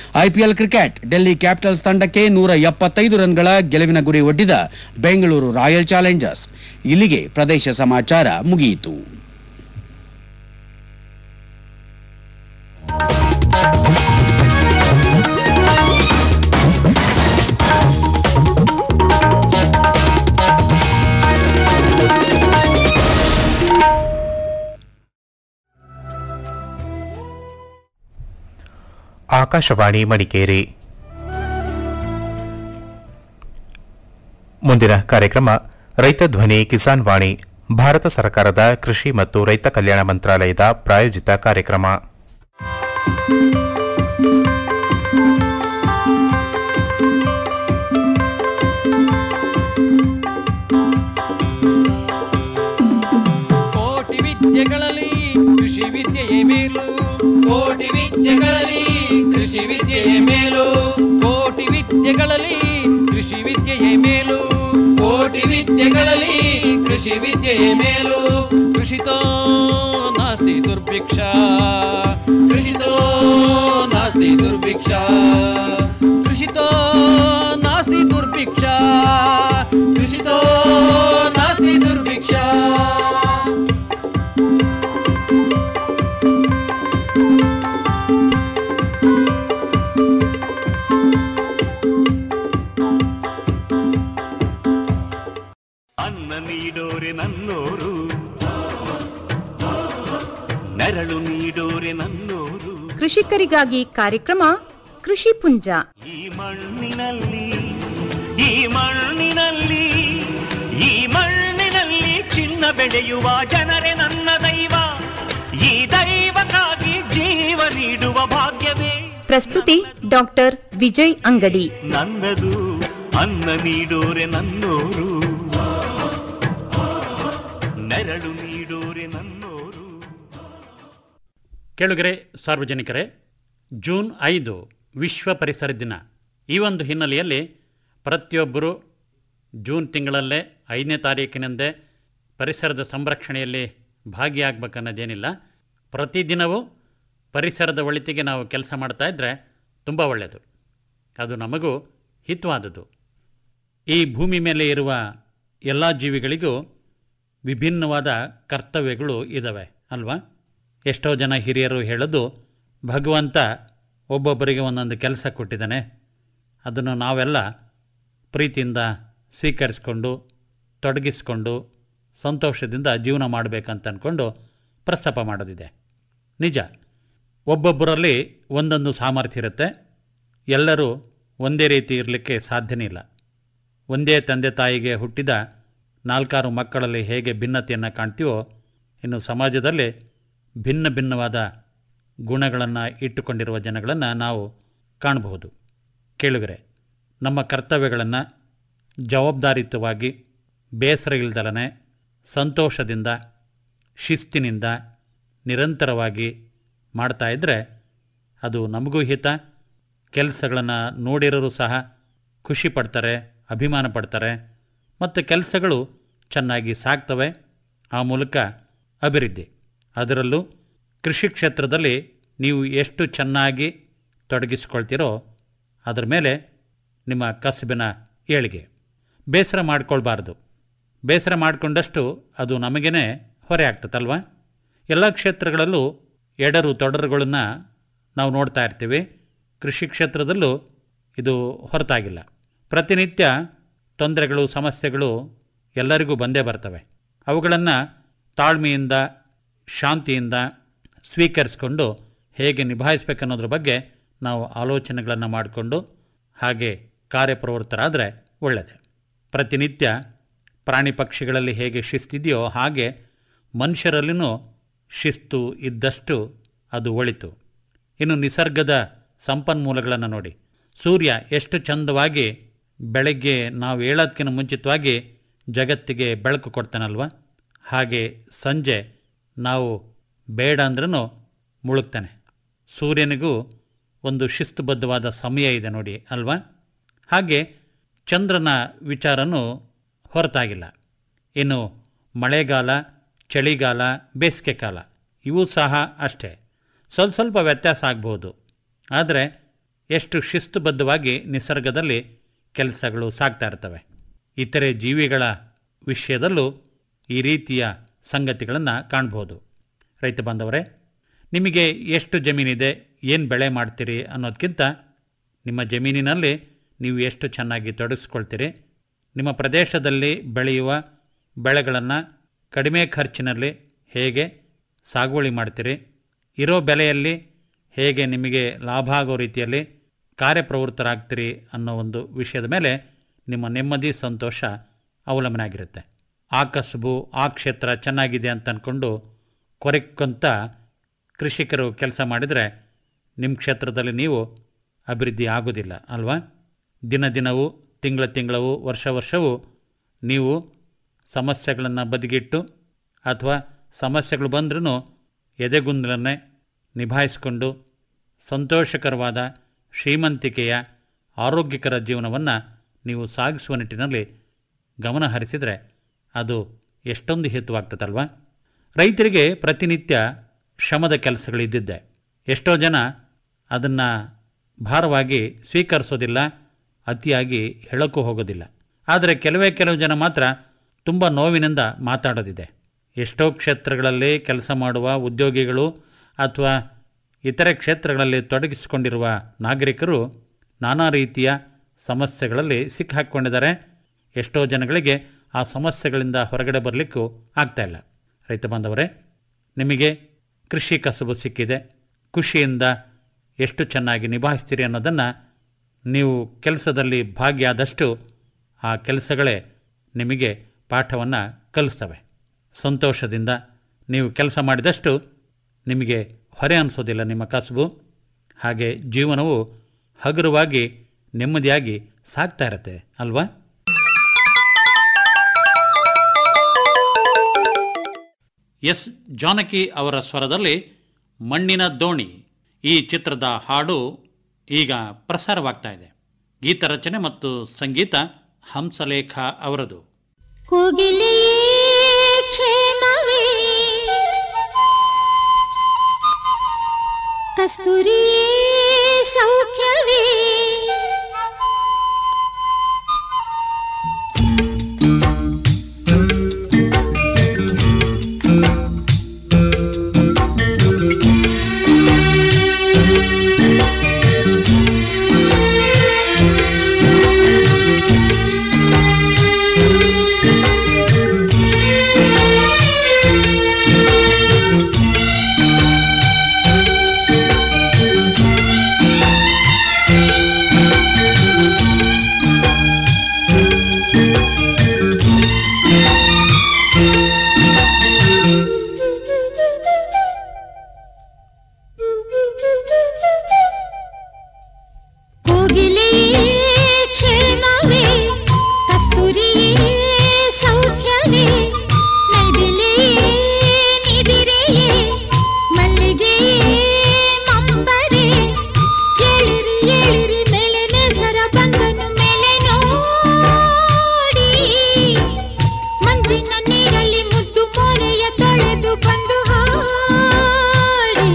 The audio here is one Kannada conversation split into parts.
ಐಪಿಎಲ್ ಕ್ರಿಕೆಟ್ ಡೆಲ್ಲಿ ಕ್ಯಾಪಿಟಲ್ಸ್ ತಂಡಕ್ಕೆ ನೂರ ಎಪ್ಪತ್ತೈದು ರನ್ಗಳ ಗೆಲುವಿನ ಗುರಿ ಒಡ್ಡಿದ ಬೆಂಗಳೂರು ರಾಯಲ್ ಚಾಲೆಂಜರ್ಸ್ ಇಲ್ಲಿಗೆ ಪ್ರದೇಶ ಸಮಾಚಾರ ಮುಗಿಯಿತು ಆಕಾಶವಾಣಿ ಮಡಿಕೇರಿ ಮುಂದಿನ ಕಾರ್ಯಕ್ರಮ ರೈತ ಧ್ವನಿ ಕಿಸಾನ್ ವಾಣಿ ಭಾರತ ಸರ್ಕಾರದ ಕೃಷಿ ಮತ್ತು ರೈತ ಕಲ್ಯಾಣ ಮಂತ್ರಾಲಯದ ಪ್ರಾಯೋಜಿತ ಕಾರ್ಯಕ್ರಮ ಕೋಟಿ ವಿದ್ಯೆಗಳಲ್ಲಿ ಕೃಷಿ ವಿದ್ಯೆಯೇ ಮೇಲು ಕೋಟಿ ವಿದ್ಯೆಗಳಲ್ಲಿ ಕೃಷಿ ವಿದ್ಯೆಯೇ ಮೇಲು ಕೋಟಿ ವಿದ್ಯೆಗಳಲ್ಲಿ ಕೃಷಿ ವಿದ್ಯೆಯೇ ಮೇಲು ಕೋಟಿ ವಿದ್ಯೆಗಳಲ್ಲಿ ಕೃಷಿ ವಿದ್ಯೆಯೇ ಮೇಲು ಕೃಷಿತೋ ನಾಸ್ತಿ ದುರ್ಭಿಕ್ಷ ಕೃಷಿತೋ ನಾಸ್ತಿ ದುರ್ಭಿಕ್ಷ ಕೃಷಿತೋ ನಾಸ್ತಿ ದುರ್ಭಿಕ್ಷ ಕೃಷಿತೋ ನಾಸ್ತಿ ದುರ್ಭಿಕ್ಷ ಅನ್ನ ನೀಡೋರೆ ನನ್ನೋರು ನೆರಳು ನೀಡೋರೆ ನನ್ನೋರು ಕೃಷಿಕರಿಗಾಗಿ ಕಾರ್ಯಕ್ರಮ ಕೃಷಿ ಪುಂಜ ಈ ಮಣ್ಣಿನಲ್ಲಿ ಈ ಮಣ್ಣಿನಲ್ಲಿ ಈ ಮಣ್ಣಿನಲ್ಲಿ ಚಿನ್ನ ಬೆಳೆಯುವ ಜನರೇ ನನ್ನ ದೈವ ಈ ದೈವಕ್ಕಾಗಿ ಜೀವ ನೀಡುವ ಭಾಗ್ಯವೇ ಪ್ರಸ್ತುತಿ ಡಾಕ್ಟರ್ ವಿಜಯ್ ಅಂಗಡಿ ನನ್ನದು ಅನ್ನ ನೀಡೋರೆ ನನ್ನೋರು ನೆರಳು ನೀಡೋರೆ ನನ್ನೋರು ಕೇಳುಗರೆ ಸಾರ್ವಜನಿಕರೇ ಜೂನ್ ಐದು ವಿಶ್ವ ಪರಿಸರ ದಿನ ಈ ಒಂದು ಹಿನ್ನೆಲೆಯಲ್ಲಿ ಪ್ರತಿಯೊಬ್ಬರು ಜೂನ್ ತಿಂಗಳಲ್ಲೇ ಐದನೇ ತಾರೀಕಿನಂದೇ ಪರಿಸರದ ಸಂರಕ್ಷಣೆಯಲ್ಲಿ ಭಾಗಿಯಾಗಬೇಕನ್ನೋದೇನಿಲ್ಲ ಪ್ರತಿದಿನವೂ ಪರಿಸರದ ಒಳಿತಿಗೆ ನಾವು ಕೆಲಸ ಮಾಡ್ತಾ ಇದ್ದರೆ ತುಂಬ ಒಳ್ಳೆಯದು ಅದು ನಮಗೂ ಹಿತವಾದದ್ದು ಈ ಭೂಮಿ ಮೇಲೆ ಇರುವ ಎಲ್ಲ ಜೀವಿಗಳಿಗೂ ವಿಭಿನ್ನವಾದ ಕರ್ತವ್ಯಗಳು ಇದ್ದಾವೆ ಅಲ್ವಾ ಎಷ್ಟೋ ಜನ ಹಿರಿಯರು ಹೇಳೋದು ಭಗವಂತ ಒಬ್ಬೊಬ್ಬರಿಗೆ ಒಂದೊಂದು ಕೆಲಸ ಕೊಟ್ಟಿದ್ದಾನೆ ಅದನ್ನು ನಾವೆಲ್ಲ ಪ್ರೀತಿಯಿಂದ ಸ್ವೀಕರಿಸ್ಕೊಂಡು ತೊಡಗಿಸ್ಕೊಂಡು ಸಂತೋಷದಿಂದ ಜೀವನ ಮಾಡಬೇಕಂತ ಅಂದ್ಕೊಂಡು ಪ್ರಸ್ತಾಪ ಮಾಡೋದಿದೆ ನಿಜ ಒಬ್ಬೊಬ್ಬರಲ್ಲಿ ಒಂದೊಂದು ಸಾಮರ್ಥ್ಯ ಇರುತ್ತೆ ಎಲ್ಲರೂ ಒಂದೇ ರೀತಿ ಇರಲಿಕ್ಕೆ ಸಾಧ್ಯನೇ ಇಲ್ಲ ಒಂದೇ ತಂದೆ ತಾಯಿಗೆ ಹುಟ್ಟಿದ ನಾಲ್ಕಾರು ಮಕ್ಕಳಲ್ಲಿ ಹೇಗೆ ಭಿನ್ನತೆಯನ್ನು ಕಾಣ್ತೀವೋ ಇನ್ನು ಸಮಾಜದಲ್ಲಿ ಭಿನ್ನ ಭಿನ್ನವಾದ ಗುಣಗಳನ್ನು ಇಟ್ಟುಕೊಂಡಿರುವ ಜನಗಳನ್ನು ನಾವು ಕಾಣಬಹುದು ಕೇಳುಗರೆ ನಮ್ಮ ಕರ್ತವ್ಯಗಳನ್ನು ಜವಾಬ್ದಾರಿಯುತವಾಗಿ ಬೇಸರ ಇಲ್ದಲನೆ ಸಂತೋಷದಿಂದ ಶಿಸ್ತಿನಿಂದ ನಿರಂತರವಾಗಿ ಮಾಡ್ತಾ ಇದ್ದರೆ ಅದು ನಮಗೂ ಹಿತ ಕೆಲಸಗಳನ್ನು ನೋಡಿರೋರು ಸಹ ಖುಷಿ ಪಡ್ತಾರೆ ಅಭಿಮಾನ ಪಡ್ತಾರೆ ಮತ್ತು ಕೆಲಸಗಳು ಚೆನ್ನಾಗಿ ಸಾಗ್ತವೆ ಆ ಮೂಲಕ ಅಭಿವೃದ್ಧಿ ಅದರಲ್ಲೂ ಕೃಷಿ ಕ್ಷೇತ್ರದಲ್ಲಿ ನೀವು ಎಷ್ಟು ಚೆನ್ನಾಗಿ ತೊಡಗಿಸ್ಕೊಳ್ತೀರೋ ಅದರ ಮೇಲೆ ನಿಮ್ಮ ಕಸುಬಿನ ಏಳಿಗೆ ಬೇಸರ ಮಾಡ್ಕೊಳ್ಬಾರ್ದು ಬೇಸರ ಮಾಡಿಕೊಂಡಷ್ಟು ಅದು ನಮಗೇ ಹೊರೆ ಆಗ್ತದಲ್ವಾ ಎಲ್ಲ ಕ್ಷೇತ್ರಗಳಲ್ಲೂ ಎಡರು ತೊಡರುಗಳನ್ನು ನಾವು ನೋಡ್ತಾ ಇರ್ತೀವಿ ಕೃಷಿ ಕ್ಷೇತ್ರದಲ್ಲೂ ಇದು ಹೊರತಾಗಿಲ್ಲ ಪ್ರತಿನಿತ್ಯ ತೊಂದರೆಗಳು ಸಮಸ್ಯೆಗಳು ಎಲ್ಲರಿಗೂ ಬಂದೇ ಬರ್ತವೆ ಅವುಗಳನ್ನು ತಾಳ್ಮೆಯಿಂದ ಶಾಂತಿಯಿಂದ ಸ್ವೀಕರಿಸಿಕೊಂಡು ಹೇಗೆ ನಿಭಾಯಿಸ್ಬೇಕನ್ನೋದ್ರ ಬಗ್ಗೆ ನಾವು ಆಲೋಚನೆಗಳನ್ನು ಮಾಡಿಕೊಂಡು ಹಾಗೆ ಕಾರ್ಯಪ್ರವೃತ್ತರಾದರೆ ಒಳ್ಳೆಯದು ಪ್ರತಿನಿತ್ಯ ಪ್ರಾಣಿ ಪಕ್ಷಿಗಳಲ್ಲಿ ಹೇಗೆ ಶಿಸ್ತಿದೆಯೋ ಹಾಗೆ ಮನುಷ್ಯರಲ್ಲಿನೂ ಶಿಸ್ತು ಇದ್ದಷ್ಟು ಅದು ಒಳಿತು ಇನ್ನು ನಿಸರ್ಗದ ಸಂಪನ್ಮೂಲಗಳನ್ನು ನೋಡಿ ಸೂರ್ಯ ಎಷ್ಟು ಚಂದವಾಗಿ ಬೆಳಗ್ಗೆ ನಾವು ಹೇಳೋದಕ್ಕಿಂತ ಮುಂಚಿತವಾಗಿ ಜಗತ್ತಿಗೆ ಬೆಳಕು ಕೊಡ್ತಾನಲ್ವ ಹಾಗೆ ಸಂಜೆ ನಾವು ಬೇಡ ಅಂದ್ರೂ ಮುಳುಗ್ತಾನೆ ಸೂರ್ಯನಿಗೂ ಒಂದು ಶಿಸ್ತುಬದ್ಧವಾದ ಸಮಯ ಇದೆ ನೋಡಿ ಅಲ್ವಾ ಹಾಗೆ ಚಂದ್ರನ ವಿಚಾರನೂ ಹೊರತಾಗಿಲ್ಲ ಇನ್ನು ಮಳೆಗಾಲ ಚಳಿಗಾಲ ಬೇಸಿಗೆ ಕಾಲ ಇವು ಸಹ ಅಷ್ಟೇ ಸ್ವಲ್ಪ ಸ್ವಲ್ಪ ವ್ಯತ್ಯಾಸ ಆಗ್ಬೋದು ಆದರೆ ಎಷ್ಟು ಶಿಸ್ತುಬದ್ಧವಾಗಿ ನಿಸರ್ಗದಲ್ಲಿ ಕೆಲಸಗಳು ಸಾಗ್ತಾ ಇರ್ತವೆ ಇತರೆ ಜೀವಿಗಳ ವಿಷಯದಲ್ಲೂ ಈ ರೀತಿಯ ಸಂಗತಿಗಳನ್ನು ಕಾಣ್ಬೋದು ರೈತ ಬಾಂಧವರೇ ನಿಮಗೆ ಎಷ್ಟು ಜಮೀನಿದೆ ಏನು ಬೆಳೆ ಮಾಡ್ತೀರಿ ಅನ್ನೋದಕ್ಕಿಂತ ನಿಮ್ಮ ಜಮೀನಿನಲ್ಲಿ ನೀವು ಎಷ್ಟು ಚೆನ್ನಾಗಿ ತೊಡಗಿಸ್ಕೊಳ್ತೀರಿ ನಿಮ್ಮ ಪ್ರದೇಶದಲ್ಲಿ ಬೆಳೆಯುವ ಬೆಳೆಗಳನ್ನು ಕಡಿಮೆ ಖರ್ಚಿನಲ್ಲಿ ಹೇಗೆ ಸಾಗುವಳಿ ಮಾಡ್ತೀರಿ ಇರೋ ಬೆಲೆಯಲ್ಲಿ ಹೇಗೆ ನಿಮಗೆ ಲಾಭ ಆಗೋ ರೀತಿಯಲ್ಲಿ ಕಾರ್ಯಪ್ರವೃತ್ತರಾಗ್ತೀರಿ ಅನ್ನೋ ಒಂದು ವಿಷಯದ ಮೇಲೆ ನಿಮ್ಮ ನೆಮ್ಮದಿ ಸಂತೋಷ ಅವಲಂಬನೆ ಆಗಿರುತ್ತೆ ಆ ಕಸುಬು ಆ ಕ್ಷೇತ್ರ ಚೆನ್ನಾಗಿದೆ ಅಂತ ಅಂದ್ಕೊಂಡು ಕೊರಕೊಂತ ಕೃಷಿಕರು ಕೆಲಸ ಮಾಡಿದರೆ ನಿಮ್ಮ ಕ್ಷೇತ್ರದಲ್ಲಿ ನೀವು ಅಭಿವೃದ್ಧಿ ಆಗೋದಿಲ್ಲ ಅಲ್ವಾ ದಿನ ದಿನವೂ ತಿಂಗಳ ತಿಂಗಳವು ವರ್ಷ ವರ್ಷವೂ ನೀವು ಸಮಸ್ಯೆಗಳನ್ನು ಬದಿಗಿಟ್ಟು ಅಥವಾ ಸಮಸ್ಯೆಗಳು ಬಂದ್ರೂ ಎದೆಗುಂದಲನ್ನೇ ನಿಭಾಯಿಸಿಕೊಂಡು ಸಂತೋಷಕರವಾದ ಶ್ರೀಮಂತಿಕೆಯ ಆರೋಗ್ಯಕರ ಜೀವನವನ್ನು ನೀವು ಸಾಗಿಸುವ ನಿಟ್ಟಿನಲ್ಲಿ ಗಮನ ಹರಿಸಿದರೆ ಅದು ಎಷ್ಟೊಂದು ಹೇತುವಾಗ್ತದಲ್ವಾ ರೈತರಿಗೆ ಪ್ರತಿನಿತ್ಯ ಶ್ರಮದ ಕೆಲಸಗಳಿದ್ದಿದ್ದೆ ಎಷ್ಟೋ ಜನ ಅದನ್ನು ಭಾರವಾಗಿ ಸ್ವೀಕರಿಸೋದಿಲ್ಲ ಅತಿಯಾಗಿ ಹೇಳೋಕ್ಕೂ ಹೋಗೋದಿಲ್ಲ ಆದರೆ ಕೆಲವೇ ಕೆಲವು ಜನ ಮಾತ್ರ ತುಂಬ ನೋವಿನಿಂದ ಮಾತಾಡೋದಿದೆ ಎಷ್ಟೋ ಕ್ಷೇತ್ರಗಳಲ್ಲಿ ಕೆಲಸ ಮಾಡುವ ಉದ್ಯೋಗಿಗಳು ಅಥವಾ ಇತರೆ ಕ್ಷೇತ್ರಗಳಲ್ಲಿ ತೊಡಗಿಸಿಕೊಂಡಿರುವ ನಾಗರಿಕರು ನಾನಾ ರೀತಿಯ ಸಮಸ್ಯೆಗಳಲ್ಲಿ ಸಿಕ್ಕಾಕ್ಕೊಂಡಿದ್ದಾರೆ ಎಷ್ಟೋ ಜನಗಳಿಗೆ ಆ ಸಮಸ್ಯೆಗಳಿಂದ ಹೊರಗಡೆ ಬರಲಿಕ್ಕೂ ಆಗ್ತಾ ಇಲ್ಲ ರೈತ ಬಾಂಧವರೇ ನಿಮಗೆ ಕೃಷಿ ಕಸುಬು ಸಿಕ್ಕಿದೆ ಖುಷಿಯಿಂದ ಎಷ್ಟು ಚೆನ್ನಾಗಿ ನಿಭಾಯಿಸ್ತೀರಿ ಅನ್ನೋದನ್ನು ನೀವು ಕೆಲಸದಲ್ಲಿ ಭಾಗಿಯಾದಷ್ಟು ಆ ಕೆಲಸಗಳೇ ನಿಮಗೆ ಪಾಠವನ್ನು ಕಲಿಸ್ತವೆ ಸಂತೋಷದಿಂದ ನೀವು ಕೆಲಸ ಮಾಡಿದಷ್ಟು ನಿಮಗೆ ಹೊರೆ ಅನಿಸೋದಿಲ್ಲ ನಿಮ್ಮ ಕಸುಬು ಹಾಗೆ ಜೀವನವು ಹಗುರವಾಗಿ ನೆಮ್ಮದಿಯಾಗಿ ಸಾಗ್ತಾ ಇರತ್ತೆ ಅಲ್ವಾ ಎಸ್ ಜಾನಕಿ ಅವರ ಸ್ವರದಲ್ಲಿ ಮಣ್ಣಿನ ದೋಣಿ ಈ ಚಿತ್ರದ ಹಾಡು ಈಗ ಪ್ರಸಾರವಾಗ್ತಾ ಇದೆ ಗೀತರಚನೆ ಮತ್ತು ಸಂಗೀತ ಹಂಸಲೇಖ ಅವರದು ಕೋಗಿಲೆಯೇ ಕ್ಷೇಮವೇ ಕಸ್ತೂರಿಯೇ ಸೌಖ್ಯವೇ ಕೋಗಿಲೆಯೇ ಕ್ಷೇಮವೇ ಕಸ್ತೂರಿಯೇ ಸೌಖ್ಯವೇ ನೈದಿಲೆಯೇ ನಿದಿರೆಯೇ ಮಲ್ಲಿಗೆಯೇ ಮಂಬರೆ ಏಳಿರಿ ಏಳಿರಿ ಮೇಲೆ ನೆಸರ ಬಂದನು ಮೇಲೆ ನೋಡಿ ಮಂಜಿನ ನೀರಲ್ಲಿ ಮುದ್ದು ಮೋರೆಯ ತೊಳೆದು ಬಂದು ಹಾಡಿ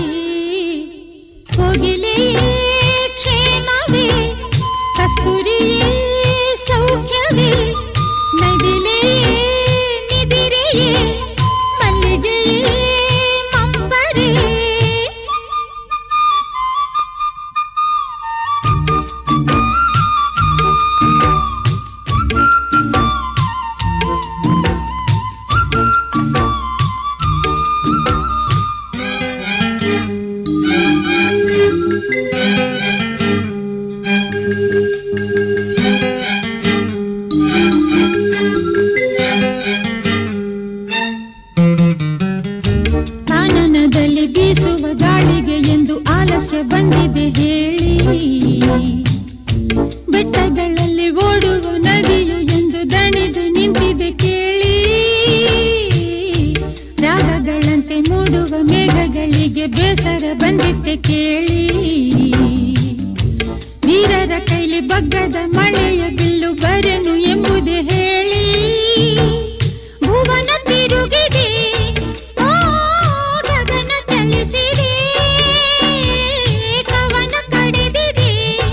ಕೋಗಿಲೆಯೇ ಕ್ಷೇಮವೇ ಕಸ್ತೂರಿಯೇ ಸೌಖ್ಯವೇ ನದಿಲೆಯೇ ನಿದಿರೆಯೇ ಮಲ್ಲಿಗೆಯೇ ಮಂಬರೆ ಕಾನನದಲ್ಲಿ ಬೀಸುವ ಗಾಳಿಗೆ ಎಂದು ಆಲಸ್ಯ ಬಂದಿದೆ ಹೇಳಿ ಬೆಟ್ಟಗಳಲ್ಲಿ ಓಡುವ ನದಿಯು ಎಂದು ದಣಿದು ನಿಂತಿದೆ ಕೇಳಿ ರಾಗಗಳಂತೆ ಮೂಡುವ ಮೇಘಗಳಿಗೆ ಬೇಸರ ಬಂದಿತ್ತೆ ಕೇಳಿ ವೀರರ ಕೈಲಿ ಬಗ್ಗದ ಮಳೆಯ ಬಿಲ್ಲು ಬರನು ಎಂಬುದೇ ಹೇಳಿ ಭುವನ ತಿರುಗಿದೆ ಓ ಗಗನ ಚಲಿಸಿದೆ ಕವನ ಕಡಿದಿದೆ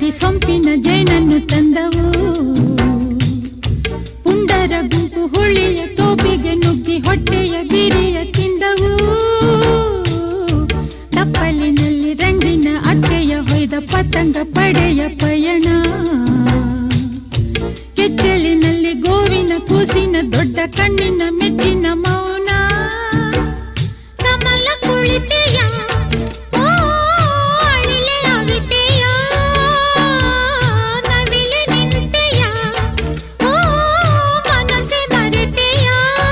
ಕಾಡಿನಲ್ಲಿ ಸೊಂಪಿನ ಜೇನನ್ನು ತಂದವು ಪುಂಡರ ಗುಂಪು ಹುಳಿಯ ತೋಪಿಗೆ ನುಗ್ಗಿ ಹೊಟ್ಟೆಯ ಬಿರಿಯ ತಿಂದವು ತಪ್ಪಲಿನಲ್ಲಿ ರಂಗಿನ ಅಚ್ಚೆಯ ಹೊಯ್ದ ಪತಂಗ ಪಡೆಯ ಪಯಣ ಕೆಚ್ಚಲಿನಲ್ಲಿ ಗೋವಿನ ಕೂಸಿನ ದೊಡ್ಡ ಕಣ್ಣಿನ ಮೆಚ್ಚಿನ ಮೌನ ಕಮಲ ಕುಳಿತೆಯ ಓ ಅಳಿಲೆ ಅವಿತೆಯ ನವಿಲೆ ನಿಂತೆಯ ಓ ಮನಸ್ಸೆ ಮರೆತೆಯ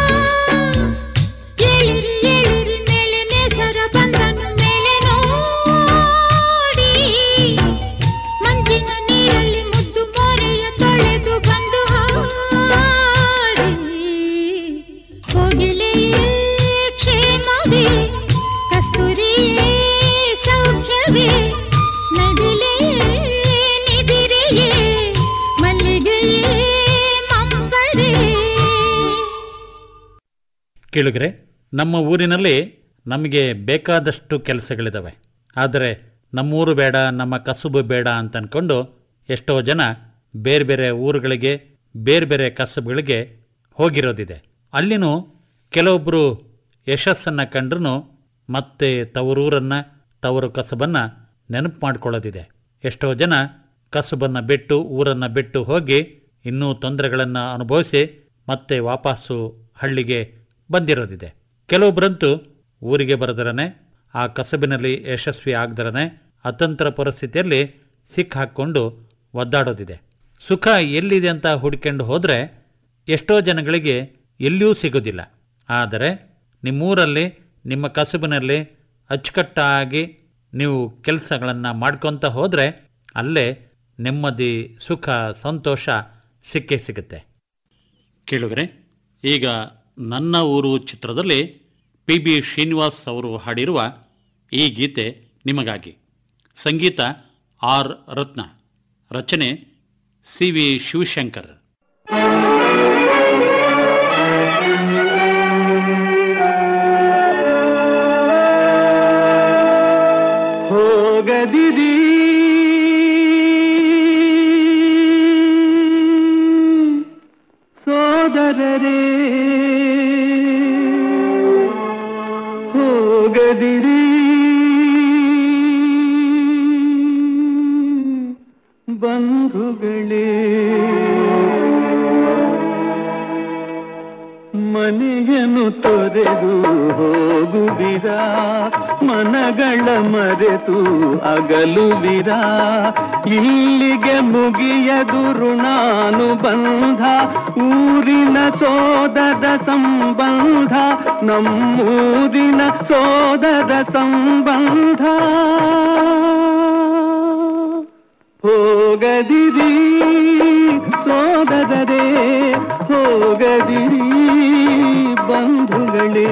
ಏಳಿರಿ ಏಳಿರಿ ಮೇಲೆ ನೇಸರ ಬಂದನು ಮೇಲೆ ನೋಡಿ ಮಂಜಿನ ನೀರಲ್ಲಿ ಮುದ್ದು ಮೋರೆಯ ತೊಳೆದು ಬಂದು ಹಾಡಿ ಕೋಗಿಲೆಯೇ ಕ್ಷೇಮವೇ ಕಸ್ತೂರಿಯೇ ಸೌಖ್ಯವೇ ನದಿಲೆಯೇ ನಿದಿರೆಯೇ ಮಲ್ಲಿಗೆಯೇ ಮಂಬರೇ ಕೇಳಿದ್ರೆ ನಮ್ಮ ಊರಿನಲ್ಲಿ ನಮಗೆ ಬೇಕಾದಷ್ಟು ಕೆಲಸಗಳಿದ್ದಾವೆ ಆದರೆ ನಮ್ಮೂರು ಬೇಡ ನಮ್ಮ ಕಸುಬು ಬೇಡ ಅಂತ ಅನ್ಕೊಂಡು ಎಷ್ಟೋ ಜನ ಬೇರೆ ಬೇರೆ ಊರುಗಳಿಗೆ ಬೇರೆ ಬೇರೆ ಕಸಬುಗಳಿಗೆ ಹೋಗಿರೋದಿದೆ ಅಲ್ಲಿನೂ ಕೆಲವೊಬ್ಬರು ಯಶಸ್ಸನ್ನು ಕಂಡ್ರೂ ಮತ್ತೆ ತವರೂರನ್ನು ತವರು ಕಸಬನ್ನು ನೆನಪು ಮಾಡ್ಕೊಳ್ಳೋದಿದೆ ಎಷ್ಟೋ ಜನ ಕಸುಬನ್ನು ಬಿಟ್ಟು ಊರನ್ನು ಬಿಟ್ಟು ಹೋಗಿ ಇನ್ನೂ ತೊಂದರೆಗಳನ್ನು ಅನುಭವಿಸಿ ಮತ್ತೆ ವಾಪಸ್ಸು ಹಳ್ಳಿಗೆ ಬಂದಿರೋದಿದೆ ಕೆಲವೊಬ್ಬರಂತೂ ಊರಿಗೆ ಬರದರನೆ ಆ ಕಸಬಿನಲ್ಲಿ ಯಶಸ್ವಿ ಆಗದರನೆ ಅತಂತ್ರ ಪರಿಸ್ಥಿತಿಯಲ್ಲಿ ಸಿಕ್ಕಾಕೊಂಡು ಒದ್ದಾಡೋದಿದೆ ಸುಖ ಎಲ್ಲಿದೆ ಅಂತ ಹುಡ್ಕೊಂಡು ಹೋದರೆ ಎಷ್ಟೋ ಜನಗಳಿಗೆ ಎಲ್ಲಿಯೂ ಸಿಗೋದಿಲ್ಲ ಆದರೆ ನಿಮ್ಮೂರಲ್ಲಿ ನಿಮ್ಮ ಕಸುಬಿನಲ್ಲಿ ಅಚ್ಚುಕಟ್ಟಾಗಿ ನೀವು ಕೆಲಸಗಳನ್ನು ಮಾಡ್ಕೊತ ಹೋದರೆ ಅಲ್ಲೇ ನೆಮ್ಮದಿ ಸುಖ ಸಂತೋಷ ಸಿಕ್ಕೇ ಸಿಗುತ್ತೆ ಕೇಳುಗರೆ ಈಗ ನನ್ನ ಊರು ಚಿತ್ರದಲ್ಲಿ ಪಿ ಬಿ ಶ್ರೀನಿವಾಸ್ ಅವರು ಹಾಡಿರುವ ಈ ಗೀತೆ ನಿಮಗಾಗಿ ಸಂಗೀತ ಆರ್ ರತ್ನ ರಚನೆ ಸಿ ವಿ ಶಿವಶಂಕರ್ ಹೋಗದಿರಿ ಸೋದರರೇ ಹೋಗದಿರಿ ಬಂಧುಗಳೇ ಮನೆಯನ್ನು ತೊರೆದು ಹೋಗುವಿರ ಮನಗಳ ಮರೆತು ಅಗಲುವಿರ ಇಲ್ಲಿಗೆ ಮುಗಿಯದು ಋಣಾನುಬಂಧ ಊರಿನ ಸೋದರ ಸಂಬಂಧ ನಮ್ಮೂರಿನ ಸೋದರ ಸಂಬಂಧ ಹೋಗದಿರಿ ಸೋದರರೇ ಹೋಗದಿರಿ ಬಂಧುಗಳೇ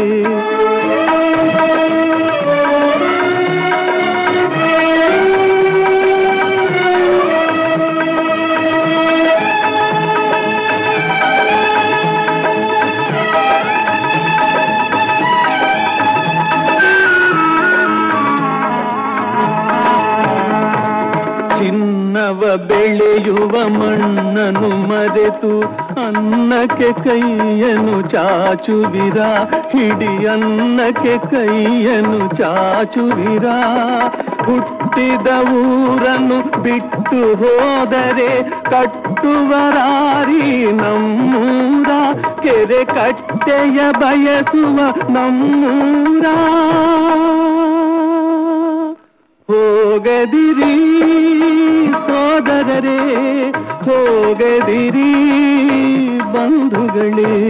ಚಿನ್ನವ ಬೆಳೆಯುವ ಮಣ್ಣನ್ನು ಮರೆತು ಅನ್ನಕ್ಕೆ ಕೈಯನ್ನು ಚಾಚುವಿರ ಹಿಡಿ ಅನ್ನಕ್ಕೆ ಕೈಯನ್ನು ಚಾಚುವಿರ ಹುಟ್ಟಿದ ಊರನ್ನು ಬಿಟ್ಟು ಹೋದರೆ ಕಟ್ಟುವರಾರಿ ನಮ್ಮೂರ ಕೆರೆ ಕಟ್ಟೆಯ ಬಯಸುವ ನಮ್ಮೂರ ಹೋಗದಿರಿ ಸೋದರರೇ ಹೋಗದಿರಿ ಬಂಧುಗಳೇ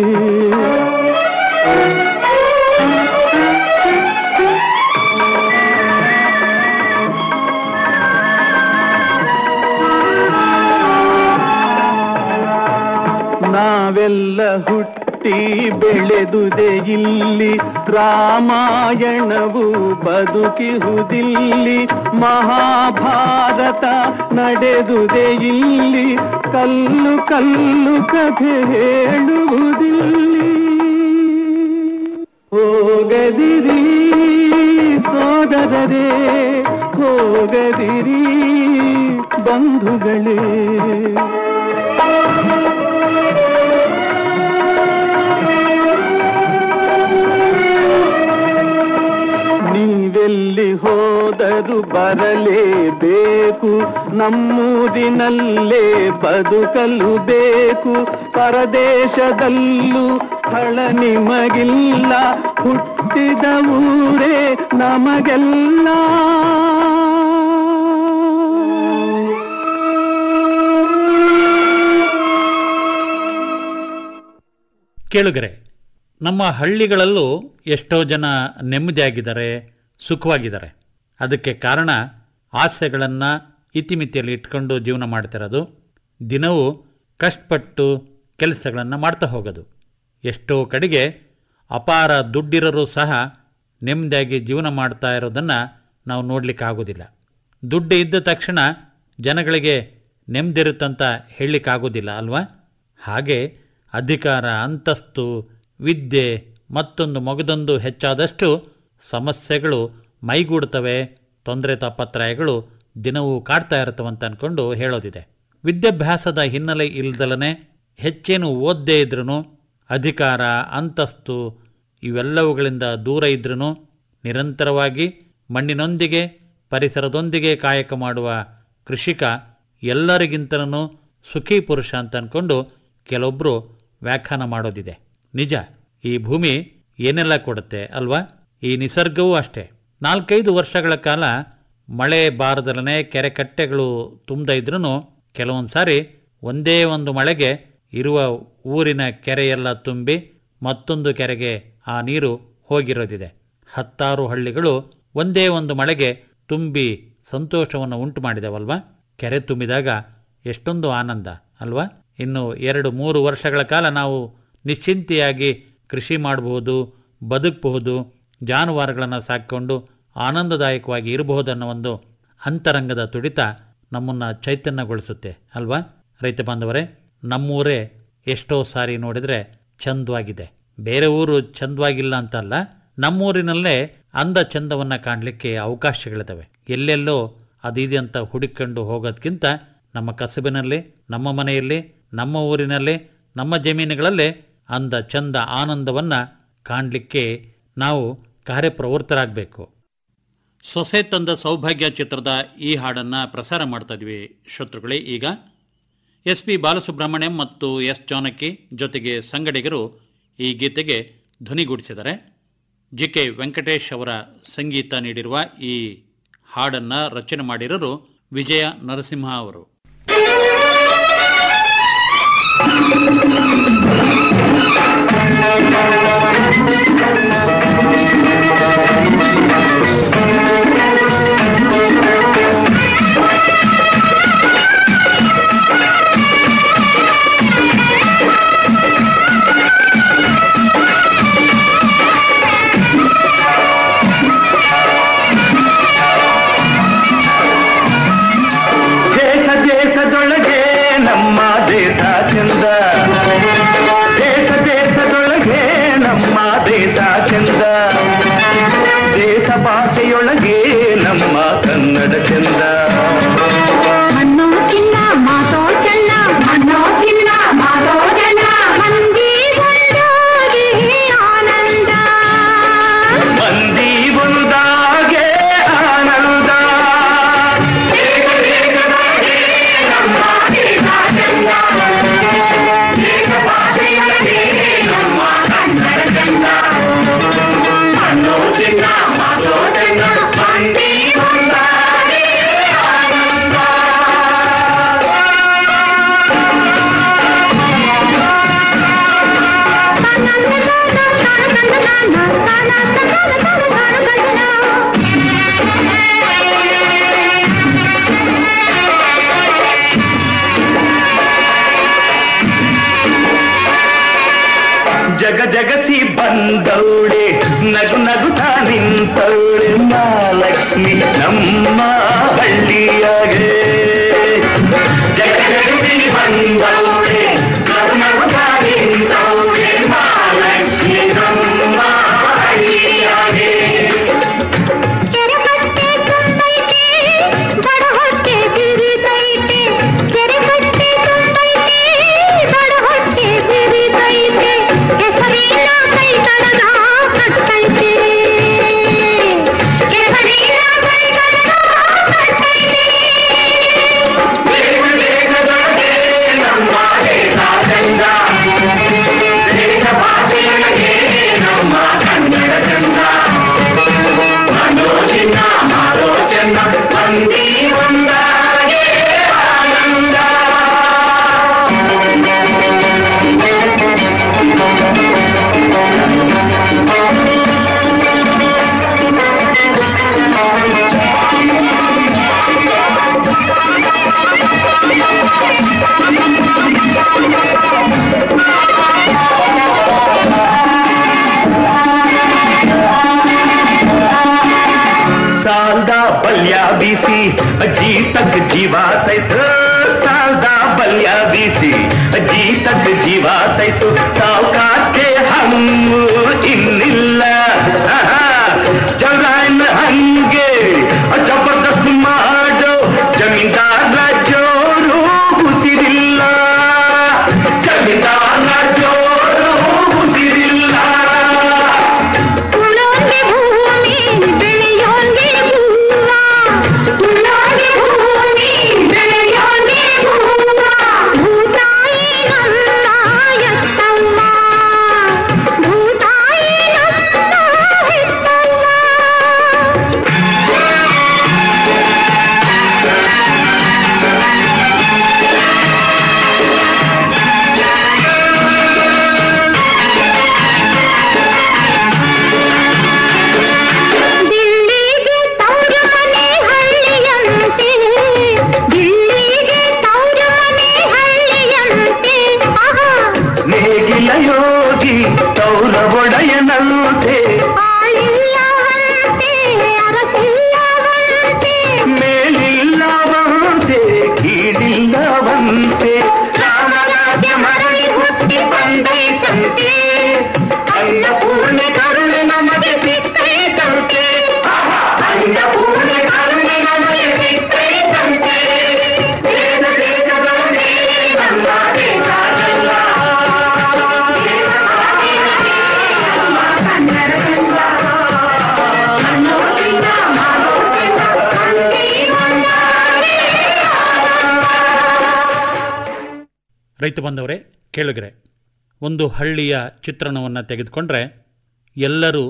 ನಾವೆಲ್ಲ ಹುಟ್ಟಿ ಬೆಳೆದುದೆ ಇಲ್ಲಿ ರಾಮಾಯಣವು ಬದುಕಿಹುದಿಲ್ಲಿ ಮಹಾಭಾರತ ನಡೆದುದೆ ಇಲ್ಲಿ ಕಲ್ಲು ಕಲ್ಲು ಕಥೆ ಹೇಳುವುದಿಲ್ಲಿ ಹೋಗದಿರಿ ಸೋದರರೇ ಹೋಗದಿರಿ ಬಂದರು ಬರಲೇಬೇಕು ನಮ್ಮೂರಿನಲ್ಲೇ ಬದುಕಲು ಬೇಕು ಪರದೇಶದಲ್ಲೂ ಸ್ಥಳ ನಿಮಗಿಲ್ಲ ಹುಟ್ಟಿದ ಊರೇ ನಮಗೆಲ್ಲ ಕೇಳುಗರೆ ನಮ್ಮ ಹಳ್ಳಿಗಳಲ್ಲೂ ಎಷ್ಟೋ ಜನ ನೆಮ್ಮದಿಯಾಗಿದ್ದಾರೆ ಸುಖವಾಗಿದ್ದಾರೆ ಅದಕ್ಕೆ ಕಾರಣ ಆಸೆಗಳನ್ನು ಇತಿಮಿತಿಯಲ್ಲಿ ಇಟ್ಕೊಂಡು ಜೀವನ ಮಾಡ್ತಿರೋದು ದಿನವೂ ಕಷ್ಟಪಟ್ಟು ಕೆಲಸಗಳನ್ನು ಮಾಡ್ತಾ ಹೋಗೋದು ಎಷ್ಟೋ ಕಡೆಗೆ ಅಪಾರ ದುಡ್ಡಿರೋರು ಸಹ ನೆಮ್ಮದಿಯಾಗಿ ಜೀವನ ಮಾಡ್ತಾ ಇರೋದನ್ನು ನಾವು ನೋಡಲಿಕ್ಕಾಗೋದಿಲ್ಲ ದುಡ್ಡು ಇದ್ದ ತಕ್ಷಣ ಜನಗಳಿಗೆ ನೆಮ್ಮದಿರುತ್ತಂತ ಹೇಳಲಿಕ್ಕಾಗೋದಿಲ್ಲ ಅಲ್ವಾ ಹಾಗೆ ಅಧಿಕಾರ ಅಂತಸ್ತು ವಿದ್ಯೆ ಮತ್ತೊಂದು ಮಗದೊಂದು ಹೆಚ್ಚಾದಷ್ಟು ಸಮಸ್ಯೆಗಳು ಮೈಗೂಡ್ತವೆ ತೊಂದರೆ ತಾಪತ್ರಯಗಳು ದಿನವೂ ಕಾಡ್ತಾ ಇರ್ತವಂತ ಅಂದ್ಕೊಂಡು ಹೇಳೋದಿದೆ ವಿದ್ಯಾಭ್ಯಾಸದ ಹಿನ್ನೆಲೆ ಇಲ್ದಲನೆ ಹೆಚ್ಚೇನು ಓದ್ದೇ ಇದ್ರೂ ಅಧಿಕಾರ ಅಂತಸ್ತು ಇವೆಲ್ಲವುಗಳಿಂದ ದೂರ ಇದ್ರೂ ನಿರಂತರವಾಗಿ ಮಣ್ಣಿನೊಂದಿಗೆ ಪರಿಸರದೊಂದಿಗೆ ಕಾಯಕ ಮಾಡುವ ಕೃಷಿಕ ಎಲ್ಲರಿಗಿಂತನೂ ಸುಖಿ ಪುರುಷ ಅಂತ ಅಂದ್ಕೊಂಡು ಕೆಲವೊಬ್ಬರು ವ್ಯಾಖ್ಯಾನ ಮಾಡೋದಿದೆ ನಿಜ ಈ ಭೂಮಿ ಏನೆಲ್ಲ ಕೊಡುತ್ತೆ ಅಲ್ವಾ ಈ ನಿಸರ್ಗವೂ ಅಷ್ಟೇ ನಾಲ್ಕೈದು ವರ್ಷಗಳ ಕಾಲ ಮಳೆ ಬಾರದಲ್ಲನೆ ಕೆರೆ ಕಟ್ಟೆಗಳು ತುಂಬದ ಇದ್ರೂ ಕೆಲವೊಂದು ಸಾರಿ ಒಂದೇ ಒಂದು ಮಳೆಗೆ ಇರುವ ಊರಿನ ಕೆರೆಯೆಲ್ಲ ತುಂಬಿ ಮತ್ತೊಂದು ಕೆರೆಗೆ ಆ ನೀರು ಹೋಗಿರೋದಿದೆ ಹತ್ತಾರು ಹಳ್ಳಿಗಳು ಒಂದೇ ಒಂದು ಮಳೆಗೆ ತುಂಬಿ ಸಂತೋಷವನ್ನು ಉಂಟು ಮಾಡಿದವಲ್ವಾ ಕೆರೆ ತುಂಬಿದಾಗ ಎಷ್ಟೊಂದು ಆನಂದ ಅಲ್ವಾ ಇನ್ನು ಎರಡು ಮೂರು ವರ್ಷಗಳ ಕಾಲ ನಾವು ನಿಶ್ಚಿಂತೆಯಾಗಿ ಕೃಷಿ ಮಾಡಬಹುದು ಬದುಕಬಹುದು ಜಾನುವಾರುಗಳನ್ನು ಸಾಕಿಕೊಂಡು ಆನಂದದಾಯಕವಾಗಿ ಇರಬಹುದನ್ನೋ ಒಂದು ಅಂತರಂಗದ ತುಡಿತ ನಮ್ಮನ್ನು ಚೈತನ್ಯಗೊಳಿಸುತ್ತೆ ಅಲ್ವಾ ರೈತ ಬಾಂಧವರೇ ನಮ್ಮೂರೇ ಎಷ್ಟೋ ಸಾರಿ ನೋಡಿದರೆ ಚಂದವಾಗಿದೆ ಬೇರೆ ಊರು ಚಂದವಾಗಿಲ್ಲ ಅಂತಲ್ಲ ನಮ್ಮೂರಿನಲ್ಲೇ ಅಂದ ಚಂದವನ್ನು ಕಾಣಲಿಕ್ಕೆ ಅವಕಾಶಗಳಿದ್ದಾವೆ ಎಲ್ಲೆಲ್ಲೋ ಅದಿದೆ ಅಂತ ಹುಡುಕೊಂಡು ಹೋಗೋದ್ಕಿಂತ ನಮ್ಮ ಕಸಬಿನಲ್ಲಿ ನಮ್ಮ ಮನೆಯಲ್ಲಿ ನಮ್ಮ ಊರಿನಲ್ಲಿ ನಮ್ಮ ಜಮೀನುಗಳಲ್ಲೇ ಅಂದ ಚಂದ ಆನಂದವನ್ನು ಕಾಣಲಿಕ್ಕೆ ನಾವು ಕಾರ್ಯಪ್ರವೃತ್ತರಾಗಬೇಕು ಸೊಸೆ ತಂದ ಸೌಭಾಗ್ಯ ಚಿತ್ರದ ಈ ಹಾಡನ್ನು ಪ್ರಸಾರ ಮಾಡ್ತಾ ಇದ್ವಿ ಶ್ರೋತೃಗಳೇ ಈಗ ಎಸ್ ಪಿ ಬಾಲಸುಬ್ರಹ್ಮಣ್ಯಂ ಮತ್ತು ಎಸ್ ಜಾನಕಿ ಜೊತೆಗೆ ಸಂಗಡಿಗರು ಈ ಗೀತೆಗೆ ಧ್ವನಿಗೂಡಿಸಿದ್ದಾರೆ ಜಿ ಕೆ ವೆಂಕಟೇಶ್ ಅವರ ಸಂಗೀತ ನೀಡಿರುವ ಈ ಹಾಡನ್ನು ರಚನೆ ಮಾಡಿರೋರು ವಿಜಯ ನರಸಿಂಹ ಅವರು ದೇಶ ದೇಶದೊಳಗೆ ನಮ್ಮ ದೇಶ ಚಂದ ದೇಶ ದೇಶದೊಳಗೆ ನಮ್ಮ ದೇಶ ಚಂದ ದೇಶ ಭಾಷೆಯೊಳಗೆ ನಮ್ಮ ಕನ್ನಡ ಚಂದ ಅನ್ನೋ ಚಿನ್ನ ಮಾತೋ ಚೆನ್ನ ಅನ್ನೋ ಚಿನ್ನ ಮಾತೋ ಚೆನ್ನ ಮಂದಿ ಒಂದಾಗಿ ಆನಂದ ಮಂದಿ ಒಂದಾಗೆ ಆನಂದ ಜಗ ಜಗಸಿ ಬಂದವಳೆ ನಗು ನಗುತ್ತಾ ನಿಂತವಳೆ ಮಹಾಲಕ್ಷ್ಮಿ ನಮ್ಮ ಹಳ್ಳಿಯಾಗೆ ಜಗ ಜಗಸಿ ಬಂದವಳೆ ನಗು ನಗುತ್ತಾ ನಿಂತವಳೆ ಮಹಾಲಕ್ಷ್ಮಿ ನಮ್ಮ ಹಳ್ಳಿಯಾಗೆ ಕೆರೆ ಕಟ್ಟೆ ತುಂಬೈತೆ ಬಡ ಹೊಟ್ಟೆ ಬಿರಿದೈತೆ ಕೆರೆ ಕಟ್ಟೆ ತುಂಬೈತೆ ಬಡ ಹೊಟ್ಟೆ ಬಿರಿದೈತೆ ಹೆಸರಿನ ಕೈತನದ ಕಟ್ಟೈತೆ ಹೆಸರಿನ ಕೈತನದ ಬೀಸಿ ಜೀತಕ್ ಜೀವಾತೈತು ಸಾಲ್ದ ಬಲ್ಯ ಬೀಸಿ ಜೀತಕ್ ಜೀವಾತೈತು ಸಾವುಕಾರ್ಗೆ ಹಮ್ಮು ಇನ್ನಿಲ್ಲ ಆಹಾ, ಜಗಾನ್ ಹಂಗೆ ಜಬರ್ದಸ್ತ್ ಮಾಡೋ ಜಮೀನ್ದಾರ ಜೋರು ಹುಸಿರಿಲ್ಲ ಜಮೀನ್ದಾರ ಜೋರು ಹುಸಿರಿಲ್ಲ ಉಳ್ಳೋನ್ಗೆ ಭೂಮಿ ಬೆಳೆಯೋನ್ಗೆ ಹೂವ ಉಳ್ಳೋನ್ಗೆ ಭೂಮಿ ಬೆಳೆಯೋನ್ಗೆ ಹೂವ ಭೂತಾಯಿ ನನ್ನ ಎತ್ತವ್ವ ಭೂತಾಯಿ ನನ್ನ ಹೆತ್ತವ್ವ ದಿಲ್ಲಿಗೆ ತೌರ ಮನೆ ಹಳ್ಳಿಯಂತೆ ದಿಲ್ಲಿಗೆ ತೌರ ಮನೆ ಹಳ್ಳಿಯಂತೆ ಆಹಾ ನೇಗಿಲ ಯೋಗಿ ತೌರ ಒಡೆಯನಂತೆ ಆಳಿಲ್ಲವಂತೆ ಅರಸಿಲ್ಲವಂತೆ ಮೇಲಿಲ್ಲವಂತೆ ಕೀಳಿಲ್ಲವಂತೆ ರಾಮರಾಜ್ಯ ಮರಳಿ ಹುಟ್ಟಿ ಬಂದೈತಂತೆ ಅನ್ನಪೂರ್ಣೆ ಕರುಣೆ ನಮಗೆ ಸಿಕ್ಕೈತಂತೆ ಅನ್ನಪೂರ್ಣೆ ಕರುಣೆ ನಮಗೆ ಸಿಕ್ಕೈತಂತೆ ವೇದ ವೇದಗಳೇ ನಮ್ಮ ಬೇಕಾಗಲ್ಲ ಕನ್ನಡ ಚಂದ ಅನ್ನೋದಿನ ಮಾಡೋದಿನ ಕಂಡಿ ಒಂದಾರೆ ರೈತ ಬಂದವರೇ ಕೇಳುಗರೆ ಒಂದು ಹಳ್ಳಿಯ ಚಿತ್ರಣವನ್ನು ತೆಗೆದುಕೊಂಡ್ರೆ ಎಲ್ಲರೂ